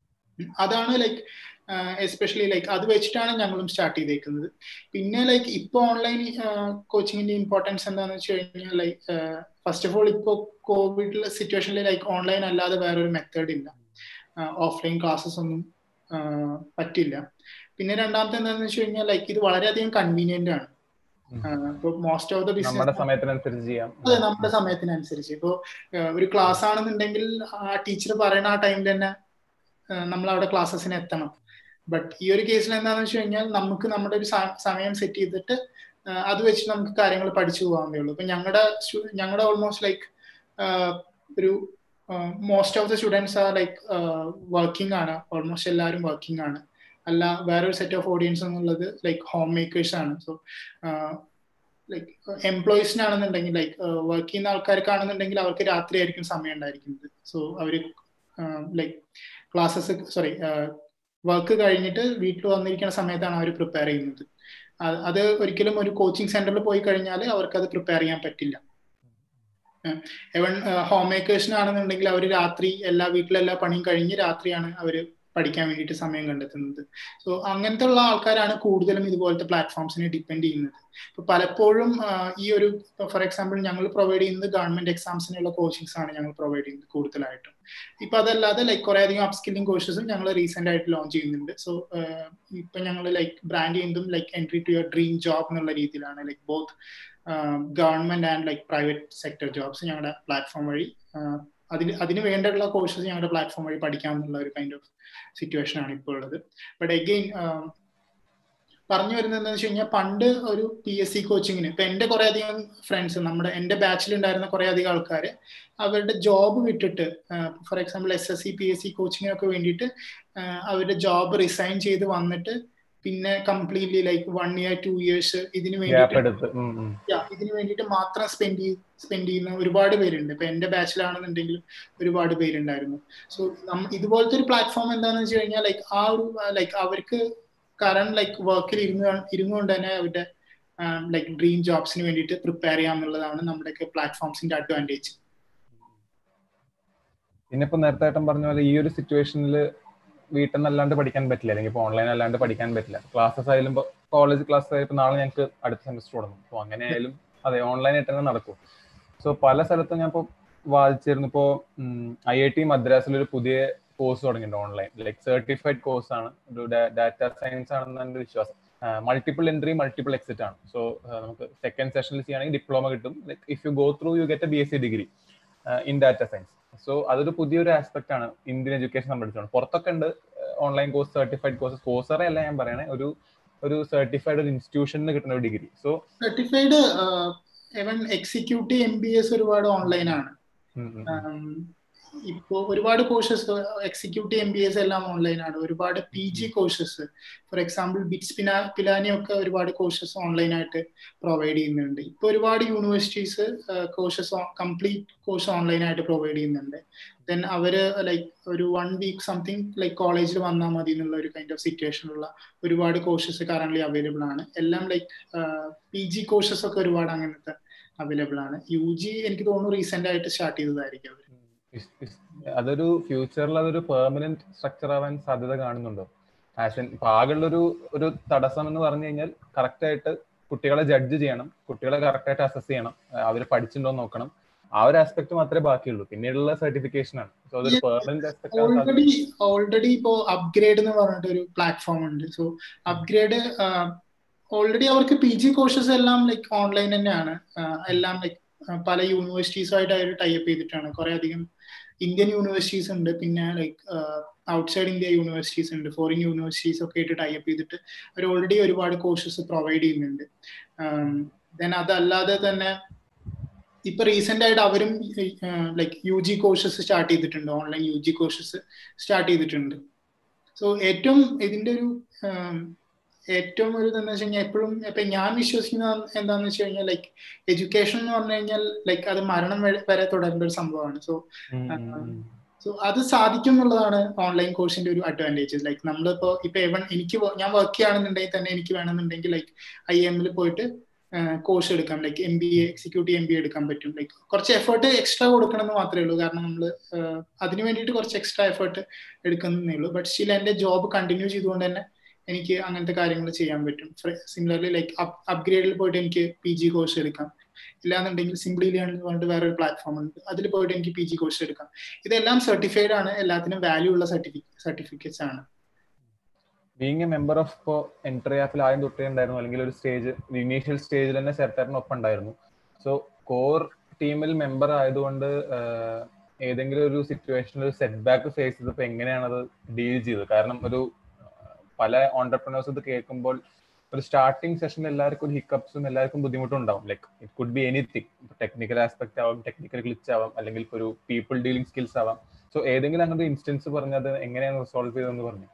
അതാണ് ലൈക്ക് എസ്പെഷ്യലി ലൈക്ക് അത് വെച്ചിട്ടാണ് ഞങ്ങളും സ്റ്റാർട്ട് ചെയ്തേക്കുന്നത് പിന്നെ ലൈക്ക് ഇപ്പോൾ ഓൺലൈൻ കോച്ചിങ്ങിന്റെ ഇമ്പോർട്ടൻസ് എന്താണെന്ന് വെച്ച് കഴിഞ്ഞാൽ ലൈക്ക് ഫസ്റ്റ് ഓഫ് ഓൾ ഇപ്പോൾ കോവിഡ് സിറ്റുവേഷനിൽ ലൈക്ക് ഓൺലൈൻ അല്ലാതെ വേറൊരു മെത്തേഡ് ഇല്ല ഓഫ്ലൈൻ ക്ലാസ്സസ് ഒന്നും പറ്റില്ല പിന്നെ രണ്ടാമത്തെ എന്താണെന്ന് വെച്ച് കഴിഞ്ഞാൽ ലൈക്ക് ഇത് വളരെയധികം കൺവീനിയന്റ് ആണ് ഇപ്പൊ മോസ്റ്റ് ഓഫ് ദ ബിസിനസ് അതെ നമ്മുടെ സമയത്തിനനുസരിച്ച് ഇപ്പോ ഒരു ക്ലാസ് ആണെന്നുണ്ടെങ്കിൽ ആ ടീച്ചർ പറയുന്ന ആ ടൈമിൽ തന്നെ നമ്മൾ അവിടെ ക്ലാസ്സസിന് എത്തണം ബട്ട് ഈ ഒരു കേസിൽ എന്താണെന്ന് വെച്ച് കഴിഞ്ഞാൽ നമുക്ക് നമ്മുടെ ഒരു സമയം സെറ്റ് ചെയ്തിട്ട് അത് വെച്ച് നമുക്ക് കാര്യങ്ങൾ പഠിച്ചു പോകാവുന്നേ ഉള്ളൂ ഇപ്പൊ ഞങ്ങളുടെ ഞങ്ങളുടെ ഓൾമോസ്റ്റ് ലൈക്ക് ഒരു മോസ്റ്റ് ഓഫ് ദ സ്റ്റുഡൻസ് ആ ലൈക്ക് വർക്കിംഗ് ആണ് ഓൾമോസ്റ്റ് എല്ലാവരും വർക്കിംഗ് ആണ് അല്ല വേറൊരു സെറ്റ് ഓഫ് ഓഡിയൻസ് എന്നുള്ളത് ലൈക്ക് ഹോം മേക്കേഴ്സ് ആണ് സോ ലൈക്ക് എംപ്ലോയീസിനാണെന്നുണ്ടെങ്കിൽ ലൈക്ക് വർക്ക് ചെയ്യുന്ന ആൾക്കാർക്കാണെന്നുണ്ടെങ്കിൽ അവർക്ക് രാത്രി ആയിരിക്കും സമയം ഉണ്ടായിരിക്കുന്നത് സോ അവര് ലൈക്ക് ക്ലാസ്സസ് സോറി വർക്ക് കഴിഞ്ഞിട്ട് വീട്ടിൽ വന്നിരിക്കുന്ന സമയത്താണ് അവർ പ്രിപ്പയർ ചെയ്യുന്നത് അത് ഒരിക്കലും ഒരു കോച്ചിങ് സെന്ററിൽ പോയി കഴിഞ്ഞാൽ അവർക്ക് അത് പ്രിപ്പയർ ചെയ്യാൻ പറ്റില്ല എവൺ ഹോം മേക്കേഴ്സിനാണെന്നുണ്ടെങ്കിൽ അവർ രാത്രി എല്ലാ വീട്ടിലെല്ലാ പണിയും കഴിഞ്ഞ് രാത്രിയാണ് അവർ പഠിക്കാൻ വേണ്ടിയിട്ട് സമയം കണ്ടെത്തുന്നത് സോ അങ്ങനത്തെ ഉള്ള ആൾക്കാരാണ് കൂടുതലും ഇതുപോലത്തെ പ്ലാറ്റ്ഫോംസിനെ ഡിപ്പെൻഡ് ചെയ്യുന്നത് ഇപ്പൊ പലപ്പോഴും ഈ ഒരു ഫോർ എക്സാമ്പിൾ ഞങ്ങൾ പ്രൊവൈഡ് ചെയ്യുന്നത് ഗവൺമെന്റ് എക്സാംസിനുള്ള കോച്ചിങ്സ് ആണ് ഞങ്ങൾ പ്രൊവൈഡ് ചെയ്യുന്നത് കൂടുതലായിട്ടും ഇപ്പൊ അതല്ലാതെ ലൈക്ക് കുറെ അധികം അപ്സ്കില്ലിംഗ് കോഴ്സസും ഞങ്ങൾ റീസെന്റ് ആയിട്ട് ലോഞ്ച് ചെയ്യുന്നുണ്ട് സോ ഇപ്പൊ ഞങ്ങൾ ലൈക്ക് ബ്രാൻഡ് ചെയ്യുന്നതും like entry to your dream job എന്നുള്ള രീതിയിലാണ് like both government and like private sector jobs ഞങ്ങളുടെ പ്ലാറ്റ്ഫോം വഴി അതിന് അതിന് വേണ്ടിയുള്ള കോഴ്സസ് ഞങ്ങളുടെ പ്ലാറ്റ്ഫോം വഴി പഠിക്കാമെന്നുള്ള ഒരു കൈൻഡ് ഓഫ് സിറ്റുവേഷൻ ആണ് ഇപ്പോൾ ഉള്ളത് ബട്ട് അഗെയിൻ പറഞ്ഞു വരുന്നത് എന്താണെന്ന് വെച്ച് കഴിഞ്ഞാൽ പണ്ട് ഒരു പി എസ് സി കോച്ചിങ്ങിന് ഇപ്പൊ എന്റെ കുറെ അധികം ഫ്രണ്ട്സ് നമ്മുടെ എന്റെ ബാച്ചിൽ ഉണ്ടായിരുന്ന കുറെ അധികം ആൾക്കാർ അവരുടെ ജോബ് വിട്ടിട്ട് for example S S C P S C കോച്ചിങ്ങിനൊക്കെ വേണ്ടിയിട്ട് അവരുടെ ജോബ് റിസൈൻ ചെയ്ത് വന്നിട്ട് പിന്നെ completely like one year two years ഇതിന് വേണ്ടിയിട്ട് ഇതിന് വേണ്ടിയിട്ട് മാത്രം സ്പെൻഡ് ചെയ്ത് സ്പെൻഡ് ചെയ്യുന്ന ഒരുപാട് പേരുണ്ട് ഇപ്പൊ എന്റെ ബാച്ചിലാണെന്നുണ്ടെങ്കിലും ഒരുപാട് പേരുണ്ടായിരുന്നു സോ ഇതുപോലത്തെ ഒരു പ്ലാറ്റ്ഫോം എന്താണെന്ന് വെച്ച് കഴിഞ്ഞാൽ ലൈക്ക് ആ ഒരു ലൈക്ക് അവർക്ക് കറണ്ട് ലൈക്ക് വർക്കിൽ ഇരുന്ന് ഇരുന്നുകൊണ്ട് തന്നെ അവരുടെ ലൈക്ക് ഡ്രീം ജോബ്സിന് വേണ്ടിയിട്ട് പ്രിപ്പയർ ചെയ്യാം എന്നുള്ളതാണ് നമ്മുടെയൊക്കെ പ്ലാറ്റ്ഫോംസിന്റെ അഡ്വാൻറ്റേജ് പിന്നെ ഇപ്പൊ നേരത്തെ ഏട്ടൻ പറഞ്ഞ പോലെ ഈ ഒരു സിറ്റുവേഷനിൽ വീട്ടിൽ നിന്ന് അല്ലാണ്ട് പഠിക്കാൻ പറ്റില്ല അല്ലെങ്കിൽ ഇപ്പോൾ ഓൺലൈൻ അല്ലാണ്ട് പഠിക്കാൻ പറ്റില്ല ക്ലാസ്സസ് ആയാലും ഇപ്പോൾ കോളേജ് ക്ലാസ് ആയപ്പോൾ നാളെ ഞങ്ങൾക്ക് അടുത്ത സെമിസ്റ്റർ തുടങ്ങും അപ്പോൾ അങ്ങനെ ആയാലും അതെ ഓൺലൈൻ ആയിട്ട് തന്നെ നടക്കും സോ പല സ്ഥലത്തും ഞാൻ ഇപ്പോൾ വായിച്ചിരുന്നു ഇപ്പോൾ ഐ ഐ ടി മദ്രാസിൽ ഒരു പുതിയ കോഴ്സ് തുടങ്ങിയിട്ടുണ്ട് ഓൺലൈൻ ലൈക്ക് സർട്ടിഫൈഡ് കോഴ്സ് ആണ് ഒരു ഡാറ്റ സയൻസ് ആണെന്ന് എൻ്റെ വിശ്വാസം മൾട്ടിപ്പിൾ എൻട്രി മൾട്ടിപ്പിൾ എക്സിറ്റ് ആണ് സോ നമുക്ക് സെക്കൻഡ് സെഷനിൽ ചെയ്യുകയാണെങ്കിൽ ഡിപ്ലോമ കിട്ടും like if you go through you get a B S C degree in data science so അതൊരു പുതിയൊരു ആസ്പെക്ട് ആണ് ഇന്ത്യൻ എഡ്യൂക്കേഷൻ സംബന്ധിച്ചാണ് പുറത്തൊക്കെ ഉണ്ട് online course certified courses Coursera അല്ല ഞാൻ പറയണേ ഒരു ഒരു സർട്ടിഫൈഡ് ഒരു ഇൻസ്റ്റിറ്റ്യൂഷനിൽ കിട്ടുന്ന ഒരു degree so certified executive M B S ഒരുപാട് ഓൺലൈൻ ആണ് ഇപ്പോൾ ഒരുപാട് courses executive M B S എല്ലാം ഓൺലൈനാണ് ഒരുപാട് P G courses for example BITS പിനാ പിലാനി ഒക്കെ ഒരുപാട് കോഴ്സസ് ഓൺലൈനായിട്ട് പ്രൊവൈഡ് ചെയ്യുന്നുണ്ട് ഇപ്പോൾ ഒരുപാട് യൂണിവേഴ്സിറ്റീസ് കോഴ്സസ് കംപ്ലീറ്റ് കോഴ്സ് ഓൺലൈനായിട്ട് പ്രൊവൈഡ് ചെയ്യുന്നുണ്ട് ദെൻ അവര് ലൈക്ക് ഒരു വൺ വീക്ക് സംതിങ് ലൈക്ക് കോളേജിൽ വന്നാൽ മതി എന്നുള്ള ഒരു കൈൻഡ് ഓഫ് സിറ്റുവേഷനുള്ള ഒരുപാട് കോഴ്സസ് കറന്റ് അവൈലബിൾ ആണ് എല്ലാം ലൈക്ക് പി ജി കോഴ്സസ് ഒക്കെ ഒരുപാട് അങ്ങനത്തെ അവൈലബിൾ ആണ് യു ജി എനിക്ക് തോന്നുന്നു റീസെന്റ് ആയിട്ട് സ്റ്റാർട്ട് ചെയ്തതായിരിക്കും അവർ അതൊരു ഫ്യൂച്ചറിൽ അതൊരു പെർമനന്റ് സ്ട്രക്ചർ ആവാൻ സാധ്യത കാണുന്നുണ്ടോ ആസ് എൻ ആകെയുള്ളൊരു ഒരു തടസ്സം എന്ന് പറഞ്ഞു കഴിഞ്ഞാൽ കറക്റ്റ് ആയിട്ട് കുട്ടികളെ ജഡ്ജ് ചെയ്യണം കുട്ടികളെ കറക്റ്റ് ആയിട്ട് അസസ് ചെയ്യണം അവർ പഠിച്ചിട്ടുണ്ടോ നോക്കണം ആ ഒരു ആസ്പെക്ട് മാത്രമേ ബാക്കിയുള്ളൂ പിന്നീടുള്ള സർട്ടിഫിക്കേഷൻ ആണ് സോ അതൊരു പെർമനന്റ് ആസ്പെക്ട് ഓൾറെഡി ഓൾറെഡി ഇപ്പോ അപ്ഗ്രേഡ് എന്ന് പറഞ്ഞിട്ട് ഒരു പ്ലാറ്റ്ഫോം ഉണ്ട് സോ അപ്ഗ്രേഡ് ഓൾറെഡി അവർക്ക് പി ജി കോഴ്സസ് എല്ലാം ലൈക്ക് ഓൺലൈൻ തന്നെയാണ് എല്ലാം ലൈക്ക് പല യൂണിവേഴ്സിറ്റീസുമായിട്ട് അവർ ടൈപ്പ് ചെയ്തിട്ടാണ് കുറെ അധികം ഇന്ത്യൻ യൂണിവേഴ്സിറ്റീസ് ഉണ്ട് പിന്നെ ലൈക്ക് ഔട്ട്സൈഡ് ഇന്ത്യ യൂണിവേഴ്സിറ്റീസ് ഉണ്ട് ഫോറിൻ യൂണിവേഴ്സിറ്റീസ് ഒക്കെ ആയിട്ട് ടൈപ്പ് ചെയ്തിട്ട് അവർ ഓൾറെഡി ഒരുപാട് കോഴ്സസ് പ്രൊവൈഡ് ചെയ്യുന്നുണ്ട് ദെൻ അതല്ലാതെ തന്നെ ഇപ്പൊ റീസെന്റ് ആയിട്ട് അവരും like U G courses start ചെയ്തിട്ടുണ്ട് online U G courses start ചെയ്തിട്ടുണ്ട് സോ ഏറ്റവും ഇതിന്റെ ഒരു ഏറ്റവും ഒരു ഇതെന്ന് വെച്ച് കഴിഞ്ഞാൽ എപ്പോഴും ഇപ്പൊ ഞാൻ വിശ്വസിക്കുന്ന എന്താന്ന് വെച്ച് കഴിഞ്ഞാൽ ലൈക്ക് എഡ്യൂക്കേഷൻ എന്ന് പറഞ്ഞു കഴിഞ്ഞാൽ ലൈക്ക് അത് മരണം വരെ തുടരേണ്ട ഒരു സംഭവമാണ് സോ സോ അത് സാധിക്കും എന്നുള്ളതാണ് ഓൺലൈൻ കോഴ്സിന്റെ ഒരു അഡ്വാൻറ്റേജ് ലൈക്ക് നമ്മളിപ്പോ ഇപ്പൊ എവൺ എനിക്ക് ഞാൻ വർക്ക് ചെയ്യുകയാണെന്നുണ്ടെങ്കിൽ തന്നെ എനിക്ക് വേണമെന്നുണ്ടെങ്കിൽ ലൈക്ക് ഐ എമ്മിൽ പോയിട്ട് കോഴ്സ് എടുക്കാം like M B A executive M B A എടുക്കാൻ പറ്റും ലൈക്ക് കുറച്ച് എഫേർട്ട് എക്സ്ട്രാ കൊടുക്കണം എന്ന് മാത്രമേ ഉള്ളൂ കാരണം നമ്മൾ അതിന് വേണ്ടിയിട്ട് കുറച്ച് എക്സ്ട്രാ എഫേർട്ട് എടുക്കുന്നേ ഉള്ളൂ ബട്ട് സ്റ്റിൽ എന്റെ ജോബ് കണ്ടിന്യൂ ചെയ്തുകൊണ്ട് തന്നെ എനിക്ക് അങ്ങനത്തെ കാര്യങ്ങൾ ചെയ്യാൻ പറ്റും സിമിലർലി ലൈക്ക് അപ്ഗ്രേഡിൽ പോയിട്ട് എനിക്ക് പി ജി കോഴ്സ് എടുക്കാം ഇല്ലാന്നുണ്ടെങ്കിൽ സിംപ്ലി ലേൺ എന്ന് പറഞ്ഞിട്ട് വേറൊരു പ്ലാറ്റ്ഫോം ഉണ്ട് അതിൽ പോയിട്ട് എനിക്ക് പി ജി കോഴ്സ് എടുക്കാം ഇതെല്ലാം സർട്ടിഫൈഡ് ആണ് എല്ലാത്തിനും വാല്യൂ ഉള്ള സർട്ടിഫിക്കറ്റ്സ് ആണ് ബീങ് എ മെമ്പർ ഓഫ് ഇപ്പോ എൻട്രി ആപ്പിൽ ആദ്യം തൊട്ടേ ഉണ്ടായിരുന്നു അല്ലെങ്കിൽ ഒരു സ്റ്റേജ് ഇനീഷ്യൽ സ്റ്റേജിൽ തന്നെ ശരത്തേട്ടനൊപ്പം ഉണ്ടായിരുന്നു സോ കോർ ടീമിൽ മെമ്പർ ആയതുകൊണ്ട് ഏതെങ്കിലും ഒരു സിറ്റുവേഷനിൽ ഒരു സെറ്റ് ബാക്ക് ഫേസ് ചെയ്തപ്പോൾ എങ്ങനെയാണ് അത് ഡീൽ ചെയ്തത് കാരണം ഒരു പല ഓണ്ടർപ്രണേഴ്സ് ഇത് കേൾക്കുമ്പോൾ ഒരു സ്റ്റാർട്ടിംഗ് സെഷനിൽ എല്ലാവർക്കും ഒരു ഹിക്കപ്സും എല്ലാവർക്കും ബുദ്ധിമുട്ടും ഉണ്ടാവും like it could be anything technical aspect ആവാം ടെക്നിക്കൽ ഗ്ലിച്ച് ആവാം അല്ലെങ്കിൽ ഒരു പീപ്പിൾ ഡീലിംഗ് സ്കിൽസ് ആവാം സോ ഏതെങ്കിലും അങ്ങനത്തെ ഇൻസ്റ്റൻസ് പറഞ്ഞത് എങ്ങനെയാണ് റിസോൾവ് ചെയ്തതെന്ന് പറഞ്ഞു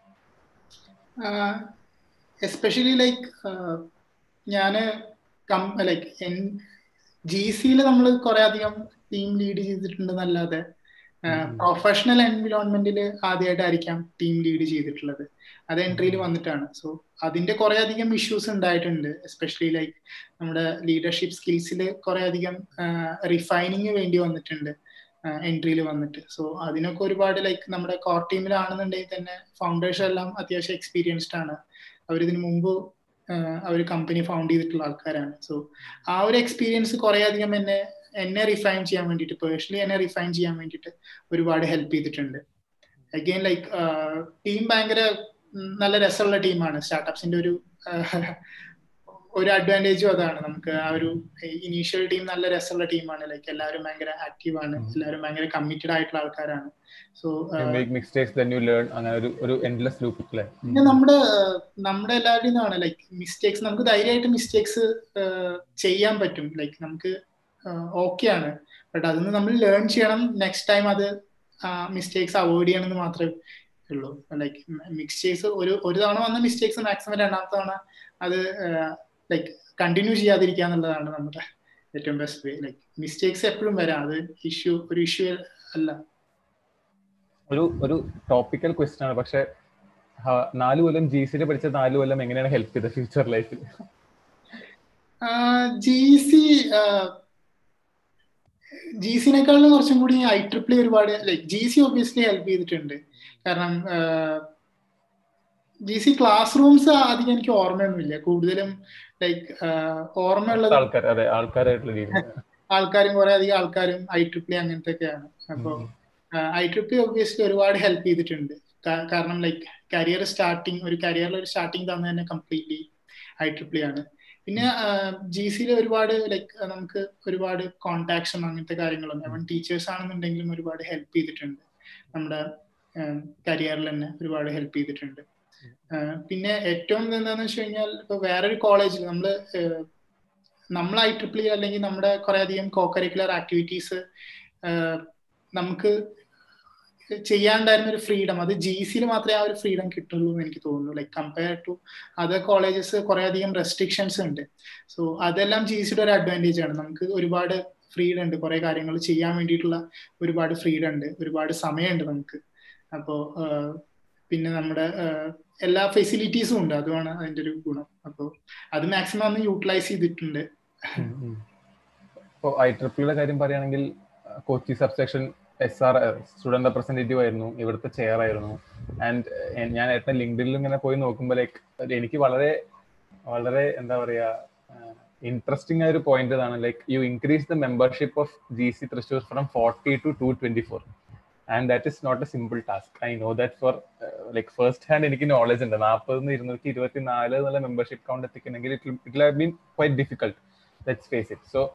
എസ്പെഷ്യലി ലൈക്ക് ഞാൻ കം ലൈക്ക് എൻ ജി സിയിൽ നമ്മൾ കുറെ അധികം ടീം ലീഡ് ചെയ്തിട്ടുണ്ടെന്നല്ലാതെ പ്രൊഫഷണൽ എൻവിറോൺമെന്റിൽ ആദ്യമായിട്ടായിരിക്കാം ടീം ലീഡ് ചെയ്തിട്ടുള്ളത് അത് എൻട്രിയിൽ വന്നിട്ടാണ് സോ അതിന്റെ കുറെ അധികം ഇഷ്യൂസ് ഉണ്ടായിട്ടുണ്ട് എസ്പെഷ്യലി ലൈക്ക് നമ്മുടെ ലീഡർഷിപ്പ് സ്കിൽസിൽ കുറെ അധികം റിഫൈനിങ് വേണ്ടി വന്നിട്ടുണ്ട് എൻട്രിയിൽ വന്നിട്ട് സോ അതിനൊക്കെ ഒരുപാട് ലൈക്ക് നമ്മുടെ കോർ ടീമിലാണെന്നുണ്ടെങ്കിൽ തന്നെ ഫൗണ്ടേഴ്സ് എല്ലാം അത്യാവശ്യം എക്സ്പീരിയൻസ്ഡ് ആണ് അവരിതിനു മുമ്പ് അവർ കമ്പനി ഫൗണ്ട് ചെയ്തിട്ടുള്ള ആൾക്കാരാണ് സോ ആ ഒരു എക്സ്പീരിയൻസ് കുറെ അധികം എന്നെ എന്നെ റിഫൈൻ ചെയ്യാൻ വേണ്ടിയിട്ട് പേഴ്സണലി എന്നെ റിഫൈൻ ചെയ്യാൻ വേണ്ടിയിട്ട് ഒരുപാട് ഹെൽപ്പ് ചെയ്തിട്ടുണ്ട് അഗെയിൻ ലൈക്ക് ടീം ഭയങ്കര നല്ല രസമുള്ള ടീമാണ് സ്റ്റാർട്ടപ്സിന്റെ ഒരു ഒരു അഡ്വാൻറ്റേജും അതാണ് നമുക്ക് ആ ഒരു ഇനീഷ്യൽ ടീം നല്ല രസമുള്ള ടീമാണ് ലൈക്ക് എല്ലാവരും ഭയങ്കര ആക്റ്റീവ് ആണ് എല്ലാവരും ഭയങ്കര കമ്മിറ്റഡ് ആയിട്ടുള്ള ആൾക്കാരാണ് സോ അങ്ങനെ ഒരു ഒരു എൻഡ്ലെസ് ലൂപ്പ് അല്ലേ പിന്നെ നമ്മുടെ നമ്മുടെ എല്ലാവരുടെയും ആണ് ലൈക്ക് മിസ്റ്റേക്സ് നമുക്ക് ധൈര്യമായിട്ട് മിസ്റ്റേക്സ് ചെയ്യാൻ പറ്റും ലൈക്ക് നമുക്ക് ഓക്കെ ആണ് ബട്ട് അതിന് നമ്മൾ ലേൺ ചെയ്യണം നെക്സ്റ്റ് ടൈം അത് മിസ്റ്റേക്സ് അവോയ്ഡ് ചെയ്യണമെന്ന് മാത്രമേ ഉള്ളൂ ലൈക്ക് മിസ്റ്റേക്സ് ഒരു ഒരു തവണ വന്ന മിസ്റ്റേക്സ് മാക്സിമം രണ്ടാമത്തെ തവണ അത് ലൈക്ക് കണ്ടിന്യൂ ചെയ്യാതിരിക്കുക എന്നുള്ളതാണ് നമ്മുടെ ഏറ്റവും ബെസ്റ്റ് വേ ലൈക്ക് മിസ്റ്റേക്സ് എപ്പോഴും വരാം അത് ഇഷ്യൂ ഒരു ഇഷ്യൂ അല്ല ഒരു ഒരു ടോപ്പിക്കൽ ക്വസ്റ്റ്യൻ ആണ് പക്ഷെ നാല് കൊല്ലം ജി സിയിൽ പഠിച്ച നാല് കൊല്ലം എങ്ങനെയാണ് ഹെൽപ്പ് ചെയ്തത് ഫ്യൂച്ചർ ലൈഫിൽ ജി സി ജി സിനേക്കാളും കുറച്ചും കൂടി ഐ ട്രിപ്പിൾ ഒരുപാട് like G C obviously help ചെയ്തിട്ടുണ്ട് കാരണം ജി സി ക്ലാസ് റൂംസ് അധികം എനിക്ക് ഓർമ്മയൊന്നുമില്ല കൂടുതലും ലൈക്ക് ഓർമ്മയുള്ളത് ആൾക്കാരും കുറെ അധികം ആൾക്കാരും ഐ ട്രിപ്പിൾ അങ്ങനത്തെ ഒക്കെയാണ് അപ്പോ ഐ ട്രിപ്പിൾ ഒബ്വിയസ്ലി ഒരുപാട് ഹെൽപ്പ് ചെയ്തിട്ടുണ്ട് കാരണം ലൈക്ക് കരിയർ സ്റ്റാർട്ടിങ് ഒരു കരിയറിൽ ഒരു സ്റ്റാർട്ടിങ് തന്നെ തന്നെ കംപ്ലീറ്റ്ലി ഐ ട്രിപ്പിൾ ആണ് പിന്നെ ജി സിയിൽ ഒരുപാട് ലൈക്ക് നമുക്ക് ഒരുപാട് കോണ്ടാക്ട്സും അങ്ങനത്തെ കാര്യങ്ങളും അവൻ ടീച്ചേഴ്സ് ആണെന്നുണ്ടെങ്കിലും ഒരുപാട് ഹെൽപ്പ് ചെയ്തിട്ടുണ്ട് നമ്മുടെ കരിയറിൽ തന്നെ ഒരുപാട് ഹെൽപ്പ് ചെയ്തിട്ടുണ്ട് പിന്നെ ഏറ്റവും എന്താണെന്ന് വെച്ച് കഴിഞ്ഞാൽ ഇപ്പൊ വേറൊരു കോളേജിൽ നമ്മൾ നമ്മൾ ഐ ട്രിപ്പിൾ അല്ലെങ്കിൽ നമ്മുടെ കുറെ അധികം കോ കരിക്കുലർ ആക്ടിവിറ്റീസ് നമുക്ക് ചെയ്യാണ്ടായിരുന്ന ഒരു ഫ്രീഡം അത് ജി സിയിൽ മാത്രമേ ആ ഒരു ഫ്രീഡം കിട്ടുള്ളൂ എന്ന് എനിക്ക് തോന്നുന്നു like compare to other colleges കുറെ അധികം റെസ്ട്രിക്ഷൻസ് ഉണ്ട് സോ അതെല്ലാം ജി സിയുടെ ഒരു അഡ്വാൻറ്റേജ് ആണ് നമുക്ക് ഒരുപാട് ഫ്രീഡം ഉണ്ട് കുറെ കാര്യങ്ങൾ ചെയ്യാൻ വേണ്ടിയിട്ടുള്ള ഒരുപാട് ഫ്രീഡം ഉണ്ട് ഒരുപാട് സമയമുണ്ട് നമുക്ക് അപ്പോൾ പിന്നെ നമ്മുടെ എല്ലാ ഫെസിലിറ്റീസും ഉണ്ട് അതുമാണ് അതിന്റെ ഒരു ഗുണം അപ്പോൾ അത് മാക്സിമം ഒന്ന് യൂട്ടിലൈസ് ചെയ്തിട്ടുണ്ട് ഇപ്പോൾ ഐ ട്രിപ്പിളിയുടെ കാര്യം പറയുകയാണെങ്കിൽ Kochi subsection S R student representative ആയിരുന്നു ഇവിടുത്തെ ചെയർ ആയിരുന്നു ആൻഡ് ഞാൻ ഏറ്റവും ലിങ്ക്ഡിനിൽ ഇങ്ങനെ പോയി നോക്കുമ്പോൾ ലൈക്ക് എനിക്ക് വളരെ വളരെ എന്താ പറയാ ഇൻട്രസ്റ്റിംഗ് ആയ ഒരു പോയിന്റ് ഇതാണ് like you increase the membership of G C Thrissur from forty two to twenty four and that is not a simple task I know that for like first hand എനിക്ക് നോളജ് ഉണ്ട് നാൽപ്പത് ഇരുന്നൂറ്റി ഇരുപത്തി നാല് എന്നുള്ള മെമ്പർഷിപ്പ് കൗണ്ട് എത്തിക്കണമെങ്കിൽ it it have been quite difficult let's face it so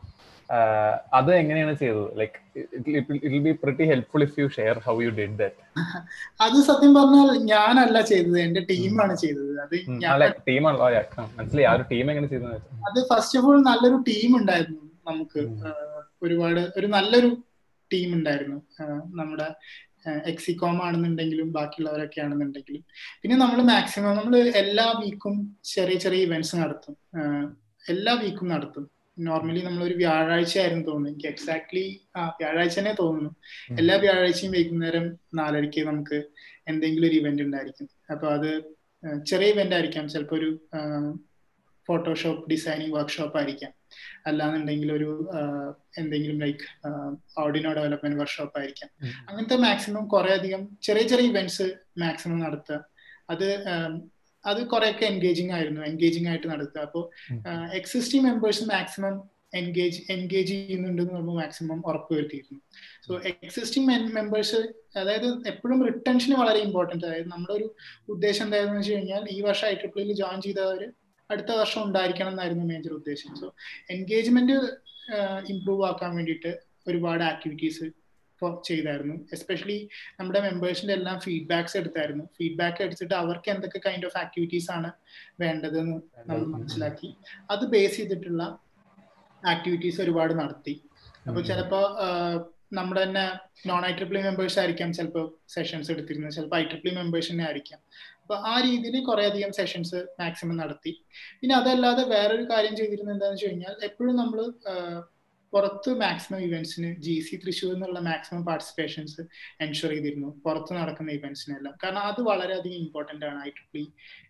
അത് എങ്ങനെയാണ് ചെയ്തത് like it be pretty helpful if you share how you did that അത് സത്യം പറഞ്ഞാൽ ഞാനല്ല ചെയ്തത് എന്റെ ടീമാണ് ചെയ്തത് അത് ടീമാണല്ലോ മനസ്സിലായി ആ ഒരു ടീം എങ്ങനെ ചെയ്തത് അത് ഫസ്റ്റ് ഓഫ് ഓൾ നല്ലൊരു ടീം ഉണ്ടായിരുന്നു നമുക്ക് ഒരുപാട് ഒരു നല്ലൊരു ടീം ഉണ്ടായിരുന്നു നമ്മുടെ എക്സികോം ആണെന്നുണ്ടെങ്കിലും ബാക്കിയുള്ളവരൊക്കെ ആണെന്നുണ്ടെങ്കിലും പിന്നെ നമ്മൾ മാക്സിമം നമ്മൾ എല്ലാ വീക്കും ചെറിയ ചെറിയ ഇവന്റ്സ് നടത്തും എല്ലാ വീക്കും നടത്തും നോർമലി നമ്മൾ ഒരു വ്യാഴാഴ്ച ആയിരുന്നു തോന്നുന്നു എനിക്ക് എക്സാക്ട്ലി ആ വ്യാഴാഴ്ച തന്നെ തോന്നുന്നു എല്ലാ വ്യാഴാഴ്ചയും വൈകുന്നേരം നാലരയ്ക്ക് നമുക്ക് എന്തെങ്കിലും ഒരു ഇവന്റ് ഉണ്ടായിരിക്കും അപ്പൊ അത് ചെറിയ ഇവന്റ് ആയിരിക്കാം ചിലപ്പോൾ ഒരു ഫോട്ടോഷോപ്പ് ഡിസൈനിങ് വർക്ക്ഷോപ്പ് ആയിരിക്കാം അല്ലാന്നുണ്ടെങ്കിൽ ഒരു എന്തെങ്കിലും ലൈക്ക് ഓഡിനോ ഡെവലപ്മെന്റ് വർക്ക്ഷോപ്പ് ആയിരിക്കാം അങ്ങനത്തെ മാക്സിമം കുറെ അധികം ചെറിയ ചെറിയ ഇവന്റ്സ് മാക്സിമം നടത്തുക അത് അത് കുറെയൊക്കെ എൻഗേജിങ് ആയിരുന്നു എൻഗേജിങ് ആയിട്ട് നടത്തുക അപ്പോൾ existing members maximum engage engage ചെയ്യുന്നുണ്ടെന്ന് നമ്മൾ മാക്സിമം ഉറപ്പുവരുത്തിയിരുന്നു സോ എക്സിസ്റ്റിംഗ് മെമ്പേഴ്സ് അതായത് എപ്പോഴും റിട്ടൻഷന് വളരെ ഇമ്പോർട്ടന്റ് അതായത് നമ്മുടെ ഒരു ഉദ്ദേശം എന്തായിരുന്നു വെച്ച് കഴിഞ്ഞാൽ ഈ വർഷം ഐ ട്രിപ്പിളിൽ ജോയിൻ ചെയ്തവർ അടുത്ത വർഷം ഉണ്ടായിരിക്കണം എന്നായിരുന്നു മേജർ ഉദ്ദേശം സോ എൻഗേജ്മെന്റ് ഇംപ്രൂവ് ആക്കാൻ വേണ്ടിയിട്ട് ഒരുപാട് ആക്ടിവിറ്റീസ് ചെയ്തായിരുന്നു എസ്പെഷ്യലി നമ്മുടെ മെമ്പേഴ്സിന്റെ എല്ലാം ഫീഡ്ബാക്സ് എടുത്തായിരുന്നു ഫീഡ്ബാക്ക് എടുത്തിട്ട് അവർക്ക് എന്തൊക്കെ കൈൻഡ് ഓഫ് ആക്ടിവിറ്റീസ് ആണ് വേണ്ടതെന്ന് നമ്മൾ മനസ്സിലാക്കി അത് ബേസ് ചെയ്തിട്ടുള്ള ആക്ടിവിറ്റീസ് ഒരുപാട് നടത്തി അപ്പൊ ചിലപ്പോ നമ്മുടെ തന്നെ നോൺ ഐ ട്രിപ്പിളി മെമ്പേഴ്സ് ആയിരിക്കാം ചിലപ്പോൾ സെഷൻസ് എടുത്തിരുന്നത് ചിലപ്പോൾ ഐ ട്രിപ്പിളി മെമ്പേഴ്സ് തന്നെ ആയിരിക്കാം അപ്പൊ ആ രീതിയിൽ കുറെ അധികം സെഷൻസ് മാക്സിമം നടത്തി പിന്നെ അതല്ലാതെ വേറൊരു കാര്യം ചെയ്തിരുന്നത് എന്താണെന്ന് വെച്ച് കഴിഞ്ഞാൽ എപ്പോഴും നമ്മൾ പുറത്ത് മാക്സിമം ഇവന്റ്സിന് ജി സി തൃശ്ശൂർ എന്നുള്ള മാക്സിമം പാർട്ടിസിപ്പേഷൻസ് എൻഷുർ ചെയ്തിരുന്നു പുറത്ത് നടക്കുന്ന ഇവന്റ്സിനെല്ലാം കാരണം അത് വളരെയധികം ഇമ്പോർട്ടന്റ് ആണ് ഐ ട്രിപ്പിളി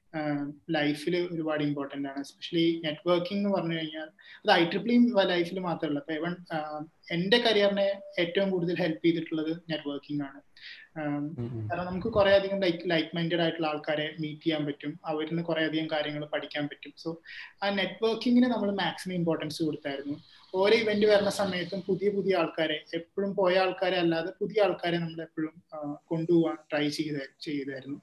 ലൈഫിൽ ഒരുപാട് ഇമ്പോർട്ടന്റ് ആണ് എസ്പെഷ്യലി നെറ്റ്വർക്കിംഗ് എന്ന് പറഞ്ഞു കഴിഞ്ഞാൽ അത് ഐ ട്രിപ്പിളി ലൈഫിൽ മാത്രമല്ല ഇപ്പൊ ഇവൺ എന്റെ കരിയറിനെ ഏറ്റവും കൂടുതൽ ഹെൽപ്പ് ചെയ്തിട്ടുള്ളത് നെറ്റ്വർക്കിംഗ് ആണ് കാരണം നമുക്ക് കുറെ അധികം ലൈക്ക് ലൈക്ക് മൈൻഡഡ് ആയിട്ടുള്ള ആൾക്കാരെ മീറ്റ് ചെയ്യാൻ പറ്റും അവരിൽ നിന്ന് കുറെ അധികം കാര്യങ്ങൾ പഠിക്കാൻ പറ്റും സോ ആ നെറ്റ്വർക്കിങ്ങിന് നമ്മൾ മാക്സിമം ഇമ്പോർട്ടൻസ് കൊടുത്തായിരുന്നു ഓരോ ഇവന്റ് വരുന്ന സമയത്തും പുതിയ പുതിയ ആൾക്കാരെ എപ്പോഴും പോയ ആൾക്കാരെ അല്ലാതെ പുതിയ ആൾക്കാരെ നമ്മൾ എപ്പോഴും കൊണ്ടുപോകാൻ ട്രൈ ചെയ്ത ചെയ്തായിരുന്നു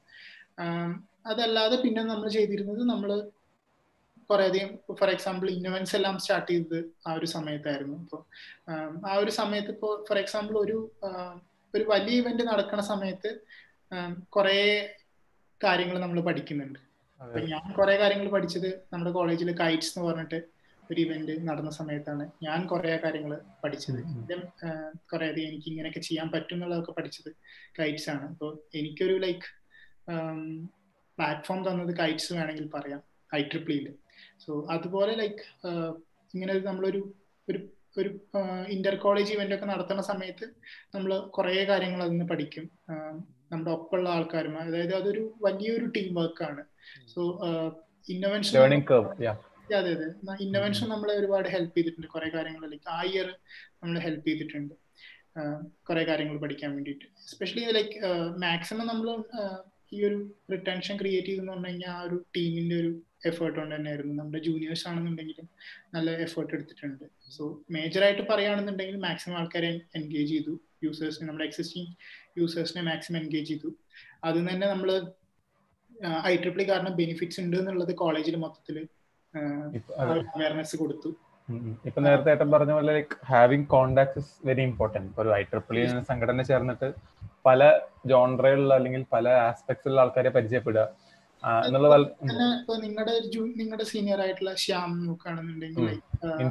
അതല്ലാതെ പിന്നെ നമ്മൾ ചെയ്തിരുന്നത് നമ്മൾ കുറെ അധികം ഫോർ എക്സാമ്പിൾ ഇന്നോവൻസ് എല്ലാം സ്റ്റാർട്ട് ചെയ്തത് ആ ഒരു സമയത്തായിരുന്നു അപ്പോൾ ആ ഒരു സമയത്ത് ഇപ്പോൾ ഫോർ എക്സാമ്പിൾ ഒരു ഒരു വലിയ ഇവന്റ് നടക്കുന്ന സമയത്ത് കുറെ കാര്യങ്ങൾ നമ്മൾ പഠിക്കുന്നുണ്ട് അപ്പൊ ഞാൻ കുറെ കാര്യങ്ങൾ പഠിച്ചത് നമ്മുടെ കോളേജിൽ കൈറ്റ്സ് എന്ന് പറഞ്ഞിട്ട് ഒരു ഇവന്റ് നടന്ന സമയത്താണ് ഞാൻ കുറെ കാര്യങ്ങൾ പഠിച്ചത് കുറെ അധികം എനിക്ക് ഇങ്ങനെയൊക്കെ ചെയ്യാൻ പറ്റും എന്നുള്ളതൊക്കെ പഠിച്ചത് കൈറ്റ്സ് ആണ് അപ്പോൾ എനിക്കൊരു ലൈക്ക് പ്ലാറ്റ്ഫോം തന്നത് കൈറ്റ്സ് വേണമെങ്കിൽ പറയാം ഐ ട്രിപ്പിളിയിൽ സോ അതുപോലെ ലൈക്ക് ഇങ്ങനെ നമ്മളൊരു ഒരു ഒരു ഇന്റർ കോളേജ് ഇവന്റ് ഒക്കെ നടത്തുന്ന സമയത്ത് നമ്മൾ കുറേ കാര്യങ്ങൾ അതിൽ നിന്ന് പഠിക്കും നമ്മുടെ ഒപ്പമുള്ള ആൾക്കാരും അതായത് അതൊരു വലിയൊരു ടീം വർക്കാണ് സോ ഇന്നോവൻഷൻ അതെ അതെ ഇന്നോവൻഷൻ നമ്മളെ ഒരുപാട് ഹെൽപ്പ് ചെയ്തിട്ടുണ്ട് കുറെ കാര്യങ്ങൾ ലൈക്ക് ആ ഇയർ നമ്മളെ ഹെൽപ്പ് ചെയ്തിട്ടുണ്ട് കുറെ കാര്യങ്ങൾ പഠിക്കാൻ വേണ്ടിയിട്ട് എസ്പെഷ്യലി ലൈക്ക് മാക്സിമം നമ്മൾ ഈ ഒരു റിട്ടൻഷൻ ക്രിയേറ്റ് ചെയ്തെന്ന് പറഞ്ഞു കഴിഞ്ഞാൽ ആ ഒരു ടീമിന്റെ ഒരു എഫേർട്ട് കൊണ്ട് തന്നെയായിരുന്നു നമ്മുടെ ജൂനിയേഴ്സ് ആണെന്നുണ്ടെങ്കിലും നല്ല എഫേർട്ട് എടുത്തിട്ടുണ്ട് സോ മേജർ ആയിട്ട് പറയുകയാണെന്നുണ്ടെങ്കിൽ മാക്സിമം ആൾക്കാരെ എൻഗേജ് ചെയ്തു യൂസേഴ്സിനെ നമ്മുടെ എക്സിസ്റ്റിംഗ് യൂസേഴ്സിനെ മാക്സിമം എൻഗേജ് ചെയ്തു അതിൽ തന്നെ നമ്മൾ ഐ ട്രിപ്പിൾ കാരണം ബെനിഫിറ്റ്സ് ഉണ്ട് എന്നുള്ളത് കോളേജിൽ മൊത്തത്തിൽ അവയർനെസ് കൊടുത്തു ഇപ്പൊ നേരത്തെ ഏട്ടൻ പറഞ്ഞ പോലെ like having contact is very important ഒരു ഐ ട്രിപ്പിൾ സംഘടന ചേർന്നിട്ട് പല ജോൺറയിലുള്ള അല്ലെങ്കിൽ പല ആസ്പെക്ട്സിലുള്ള ആൾക്കാരെ പരിചയപ്പെടുക നിങ്ങളുടെ നിങ്ങളുടെ സീനിയർ ആയിട്ടുള്ള ശ്യാം നോക്കുകയാണെന്നുണ്ടെങ്കിൽ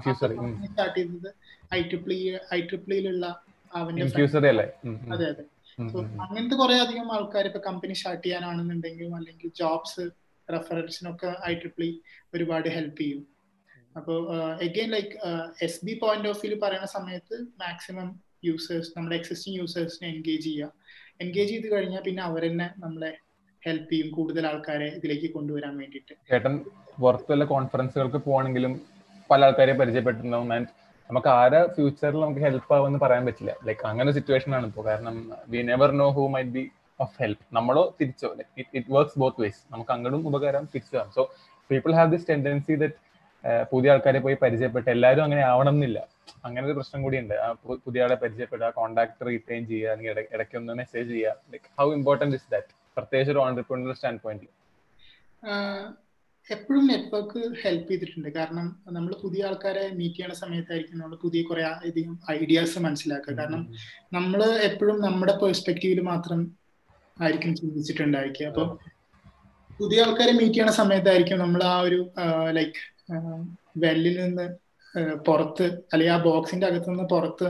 സ്റ്റാർട്ട് ചെയ്തത് ഐ ട്രിപ്പിൾ ഐ ട്രിപ്പിളിലുള്ള അവന്റെ അല്ലേ അതെ അതെ സോ അങ്ങനത്തെ കുറെ അധികം ആൾക്കാർ ഇപ്പൊ കമ്പനി സ്റ്റാർട്ട് ചെയ്യാനാണെന്നുണ്ടെങ്കിലും അല്ലെങ്കിൽ ജോബ്സ് റെഫറൻസിനൊക്കെ ഐ ട്രിപ്പിൾ ഒരുപാട് ഹെൽപ്പ് ചെയ്യും അപ്പോൾ again like S B point of view പറയുന്ന സമയത്ത് മാക്സിമം യൂസേഴ്സ് നമ്മുടെ എക്സിസ്റ്റിംഗ് യൂസേഴ്സിനെ എൻഗേജ് ചെയ്യുക എൻഗേജ് ചെയ്ത് കഴിഞ്ഞാൽ പിന്നെ അവർ തന്നെ നമ്മളെ ഹെൽപ്പ് ചെയ്യും കൂടുതൽ ആൾക്കാരെ ഇതിലേക്ക് കൊണ്ടുവരാൻ വേണ്ടിയിട്ട് ചേട്ടൻ പുറത്തുള്ള കോൺഫറൻസുകൾക്ക് പോവാണെങ്കിലും പല ആൾക്കാരെ പരിചയപ്പെട്ടിട്ടുണ്ടാവും ആൻഡ് നമുക്ക് ആരെ ഫ്യൂച്ചറിൽ നമുക്ക് ഹെൽപ്പ് ആവുമെന്ന് പറയാൻ പറ്റില്ല ലൈക്ക് അങ്ങനെ സിറ്റുവേഷൻ ആണ് ഇപ്പോൾ കാരണം we never know who might be of help നമ്മളോ തിരിച്ചോ ഇറ്റ് വർക്ക്സ് ബോത്ത് വേസ് നമുക്ക് അങ്ങോട്ടും ഉപകാരം തിരിച്ചു so people have this tendency that പുതിയ ആൾക്കാരെ പോയി പരിചയപ്പെട്ട് എല്ലാവരും അങ്ങനെ ആവണം എന്നില്ല അങ്ങനെ ഒരു പ്രശ്നം കൂടി ഉണ്ട് പുതിയ ആളെ പരിചയപ്പെടുക കോൺടാക്ട് റീറ്റെയിൻ ചെയ്യുക അല്ലെങ്കിൽ ഇടയ്ക്ക് ഒന്ന് മെസ്സേജ് ചെയ്യുക like how important is that പ്രത്യേകിച്ച് ഒരു ഓൺടർപ്രണർ സ്റ്റാൻഡ് പോയിന്റിൽ എപ്പോഴും നെറ്റ്വർക്ക് ഹെൽപ്പ് ചെയ്തിട്ടുണ്ട് കാരണം നമ്മൾ പുതിയ ആൾക്കാരെ മീറ്റ് ചെയ്യുന്ന സമയത്തായിരിക്കും നമ്മൾ പുതിയ കുറെ അധികം ഐഡിയാസ് മനസ്സിലാക്കുക കാരണം നമ്മൾ എപ്പോഴും നമ്മുടെ പെർസ്പെക്റ്റീവിൽ മാത്രം ആയിരിക്കും ചിന്തിച്ചിട്ടുണ്ടായിരിക്കുക അപ്പം പുതിയ ആൾക്കാരെ മീറ്റ് ചെയ്യുന്ന സമയത്തായിരിക്കും നമ്മൾ ആ ഒരു ലൈക്ക് വെല്ലിൽ നിന്ന് പുറത്ത് അല്ലെങ്കിൽ ആ ബോക്സിന്റെ അകത്ത് നിന്ന് പുറത്ത്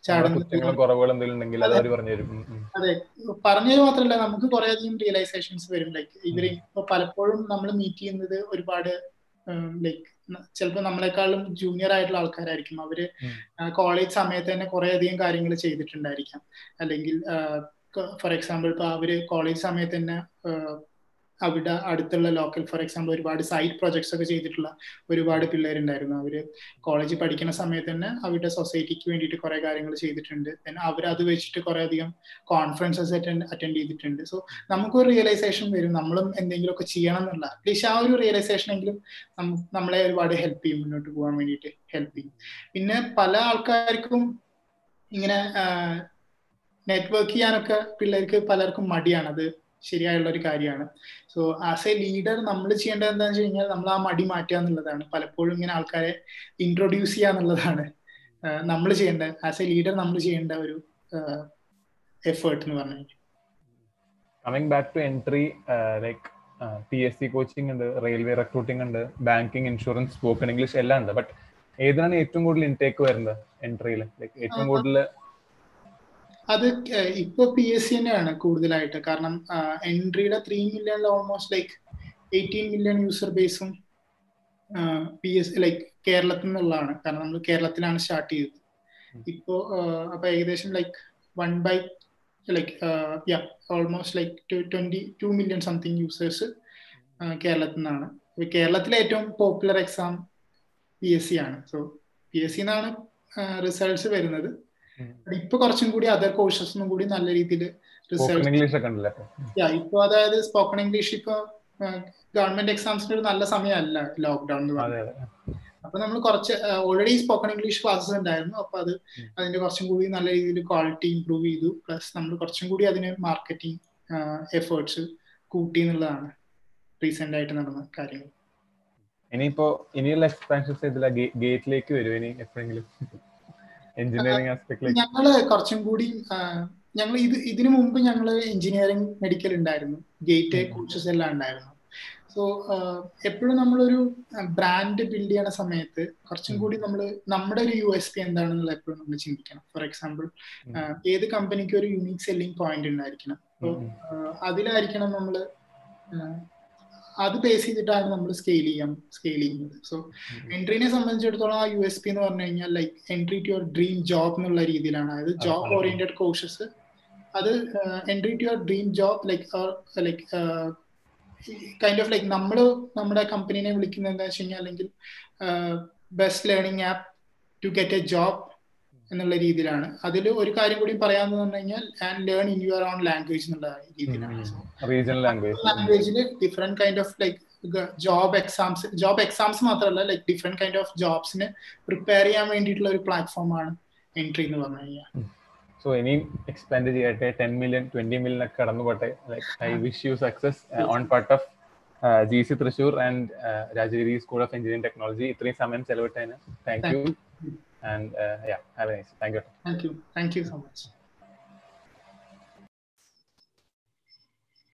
അതെ പറഞ്ഞത് മാത്രമല്ല നമുക്ക് കുറെ അധികം റിയലൈസേഷൻസ് വരും ലൈക്ക് ഇവര് ഇപ്പൊ പലപ്പോഴും നമ്മൾ മീറ്റ് ചെയ്യുന്നത് ഒരുപാട് ലൈക്ക് ചിലപ്പോൾ നമ്മളെക്കാളും ജൂനിയർ ആയിട്ടുള്ള ആൾക്കാരായിരിക്കും അവര് കോളേജ് സമയത്ത് തന്നെ കുറെ അധികം കാര്യങ്ങൾ ചെയ്തിട്ടുണ്ടായിരിക്കാം അല്ലെങ്കിൽ ഫോർ എക്സാമ്പിൾ ഇപ്പൊ അവര് കോളേജ് സമയത്ത് തന്നെ അവിടെ അടുത്തുള്ള ലോക്കൽ ഫോർ എക്സാമ്പിൾ ഒരുപാട് സൈറ്റ് പ്രൊജക്ട്സ് ഒക്കെ ചെയ്തിട്ടുള്ള ഒരുപാട് പിള്ളേരുണ്ടായിരുന്നു അവര് കോളേജിൽ പഠിക്കുന്ന സമയത്ത് തന്നെ അവരുടെ സൊസൈറ്റിക്ക് വേണ്ടിയിട്ട് കുറെ കാര്യങ്ങൾ ചെയ്തിട്ടുണ്ട് പിന്നെ അവർ അത് വെച്ചിട്ട് കുറെ അധികം കോൺഫറൻസസ് അറ്റൻഡ് അറ്റൻഡ് ചെയ്തിട്ടുണ്ട് സോ നമുക്കൊരു റിയലൈസേഷൻ വരും നമ്മളും എന്തെങ്കിലുമൊക്കെ ചെയ്യണം എന്നുള്ള അറ്റ്ലീസ്റ്റ് ആ ഒരു റിയലൈസേഷൻ എങ്കിലും നമ്മളെ ഒരുപാട് ഹെൽപ്പ് ചെയ്യും മുന്നോട്ട് പോകാൻ വേണ്ടിയിട്ട് ഹെൽപ്പ് ചെയ്യും പിന്നെ പല ആൾക്കാർക്കും ഇങ്ങനെ നെറ്റ്വർക്ക് ചെയ്യാനൊക്കെ പിള്ളേർക്ക് പലർക്കും മടിയാണ് അത് ശരിയായുള്ള ഒരു കാര്യമാണ് സോ ആസ് എ ലീഡർ നമ്മൾ ചെയ്യേണ്ടത് എന്താണെന്ന് വെച്ച് കഴിഞ്ഞാൽ നമ്മൾ ആ മടി മാറ്റുക എന്നുള്ളതാണ് പലപ്പോഴും ഇങ്ങനെ ആൾക്കാരെ ഇൻട്രൊഡ്യൂസ് ചെയ്യുക എന്നുള്ളതാണ് നമ്മൾ ചെയ്യേണ്ട ആസ് എ ലീഡർ നമ്മൾ ചെയ്യേണ്ട ഒരു എഫേർട്ട് എന്ന് പറഞ്ഞു coming back to entry like P S C coaching ഉണ്ട് റെയിൽവേ റിക്രൂട്ടിംഗ് ഉണ്ട് ബാങ്കിങ് ഇൻഷുറൻസ് സ്പോക്കൺ ഇംഗ്ലീഷ് എല്ലാം ഉണ്ട് ബട്ട് ഏതിനാണ് ഏറ്റവും കൂടുതൽ ഇൻടേക്ക് വരുന്നത് എൻട്രിയിൽ ലൈക്ക് ഏറ്റവും കൂടുതൽ അത് ഇപ്പൊ പി എസ് സി തന്നെയാണ് കൂടുതലായിട്ട് കാരണം എൻട്രിയുടെ ത്രീ മില്യണിൽ almost like eighteen million user ബേസും പി എസ് ലൈക്ക് കേരളത്തിൽ നിന്നുള്ളതാണ് കാരണം നമ്മൾ കേരളത്തിലാണ് സ്റ്റാർട്ട് ചെയ്തത് ഇപ്പോ അപ്പൊ ഏകദേശം like one by like yeah almost like twenty two million something users കേരളത്തിൽ നിന്നാണ് കേരളത്തിലെ ഏറ്റവും popular exam P S C ആണ് സോ പി എസ് സി എന്നാണ് റിസൾട്ട്സ് വരുന്നത് ഇപ്പൊ കുറച്ചും കൂടി അതർ കോഴ്സസും കൂടി നല്ല രീതിയിൽ ഇപ്പൊ അതായത് സ്പോക്കൺ ഇംഗ്ലീഷ് ഇപ്പൊ ഗവൺമെന്റ് എക്സാംസിന് ഒരു നല്ല സമയമല്ല ലോക്ക്ഡൌൺ എന്ന് പറയുന്നത് അപ്പൊ നമ്മൾ കുറച്ച് ഓൾറെഡി സ്പോക്കൺ ഇംഗ്ലീഷ് ക്ലാസ്സസ് ഉണ്ടായിരുന്നു അപ്പൊ അത് അതിന്റെ കുറച്ചും കൂടി നല്ല രീതിയിൽ ക്വാളിറ്റി ഇംപ്രൂവ് ചെയ്തു പ്ലസ് നമ്മൾ കുറച്ചും കൂടി അതിന് മാർക്കറ്റിംഗ് എഫേർട്സ് കൂട്ടി എന്നുള്ളതാണ് റീസെന്റ് ആയിട്ട് നടന്ന കാര്യങ്ങൾ ഇനിയിപ്പോ ഇനിയുള്ള എക്സ്പാൻഷൻസ് ഇതില ഗേറ്റിലേക്ക് വരും ഇനി എപ്പോഴെങ്കിലും എഞ്ചിനീയറിംഗ് ആസ്പെക്ടിലേക്ക് ഞങ്ങള് കുറച്ചും കൂടി ഞങ്ങൾ ഇത് ഇതിനു മുമ്പ് ഞങ്ങൾ എഞ്ചിനീയറിംഗ് മെഡിക്കൽ ഉണ്ടായിരുന്നു ഗേറ്റ് കോഴ്സസ് എല്ലാം ഉണ്ടായിരുന്നു സോ എപ്പോഴും നമ്മളൊരു ബ്രാൻഡ് ബിൽഡ് ചെയ്യണ സമയത്ത് കുറച്ചും കൂടി നമ്മൾ നമ്മുടെ ഒരു യു എസ് പി എന്താണെന്നുള്ള എപ്പോഴും നമ്മൾ ചിന്തിക്കണം ഫോർ എക്സാമ്പിൾ ഏത് കമ്പനിക്ക് ഒരു യുണീക് സെല്ലിംഗ് പോയിന്റ് ഉണ്ടായിരിക്കണം അപ്പോൾ അതിലായിരിക്കണം നമ്മൾ അത് ബേസ് ചെയ്തിട്ടാണ് നമ്മൾ സ്കെയിൽ ചെയ്യാൻ സ്കെയിൽ ചെയ്യുന്നത് സോ എൻട്രീനെ സംബന്ധിച്ചിടത്തോളം ആ യു എസ് പി എന്ന് പറഞ്ഞു കഴിഞ്ഞാൽ like entry to your dream job എന്നുള്ള രീതിയിലാണ് അതായത് ജോബ് ഓറിയന്റഡ് കോഴ്സസ് അത് entry to your dream job like like kind of like നമ്മൾ നമ്മുടെ കമ്പനീനെ വിളിക്കുന്നത് എന്താ വെച്ച് കഴിഞ്ഞാൽ അല്ലെങ്കിൽ best learning app to get a job എന്നുള്ള രീതിയിലാണ് അതിൽ ഒരു കാര്യം കൂടി പറയാന്ന് പറഞ്ഞു കഴിഞ്ഞാൽ and learn in your own language എന്നുള്ള രീതിയിലാണ് ലാംഗ്വേജിൽ different kind of like job exams job exams മാത്രമല്ല ലൈക്ക് ഡിഫറെന്റ് കൈൻഡ് ഓഫ് ജോബ്സിന് പ്രിപ്പയർ ചെയ്യാൻ വേണ്ടിയിട്ടുള്ള ഒരു പ്ലാറ്റ്ഫോമാണ് എൻട്രി എന്ന് പറഞ്ഞു കഴിഞ്ഞാൽ സോ ഇനിയും എക്സ്പാൻഡ് ചെയ്യട്ടെ ടെൻ മില്യൺ ട്വന്റി മില്യൺ ഒക്കെ കടന്നു പോട്ടെ like I wish you success on part of G C Thrissur and Rajagiri school of engineering technology ഇത്രയും സമയം ചെലവിട്ടതിന് thank you and uh, yeah have a nice thank you thank you thank you so much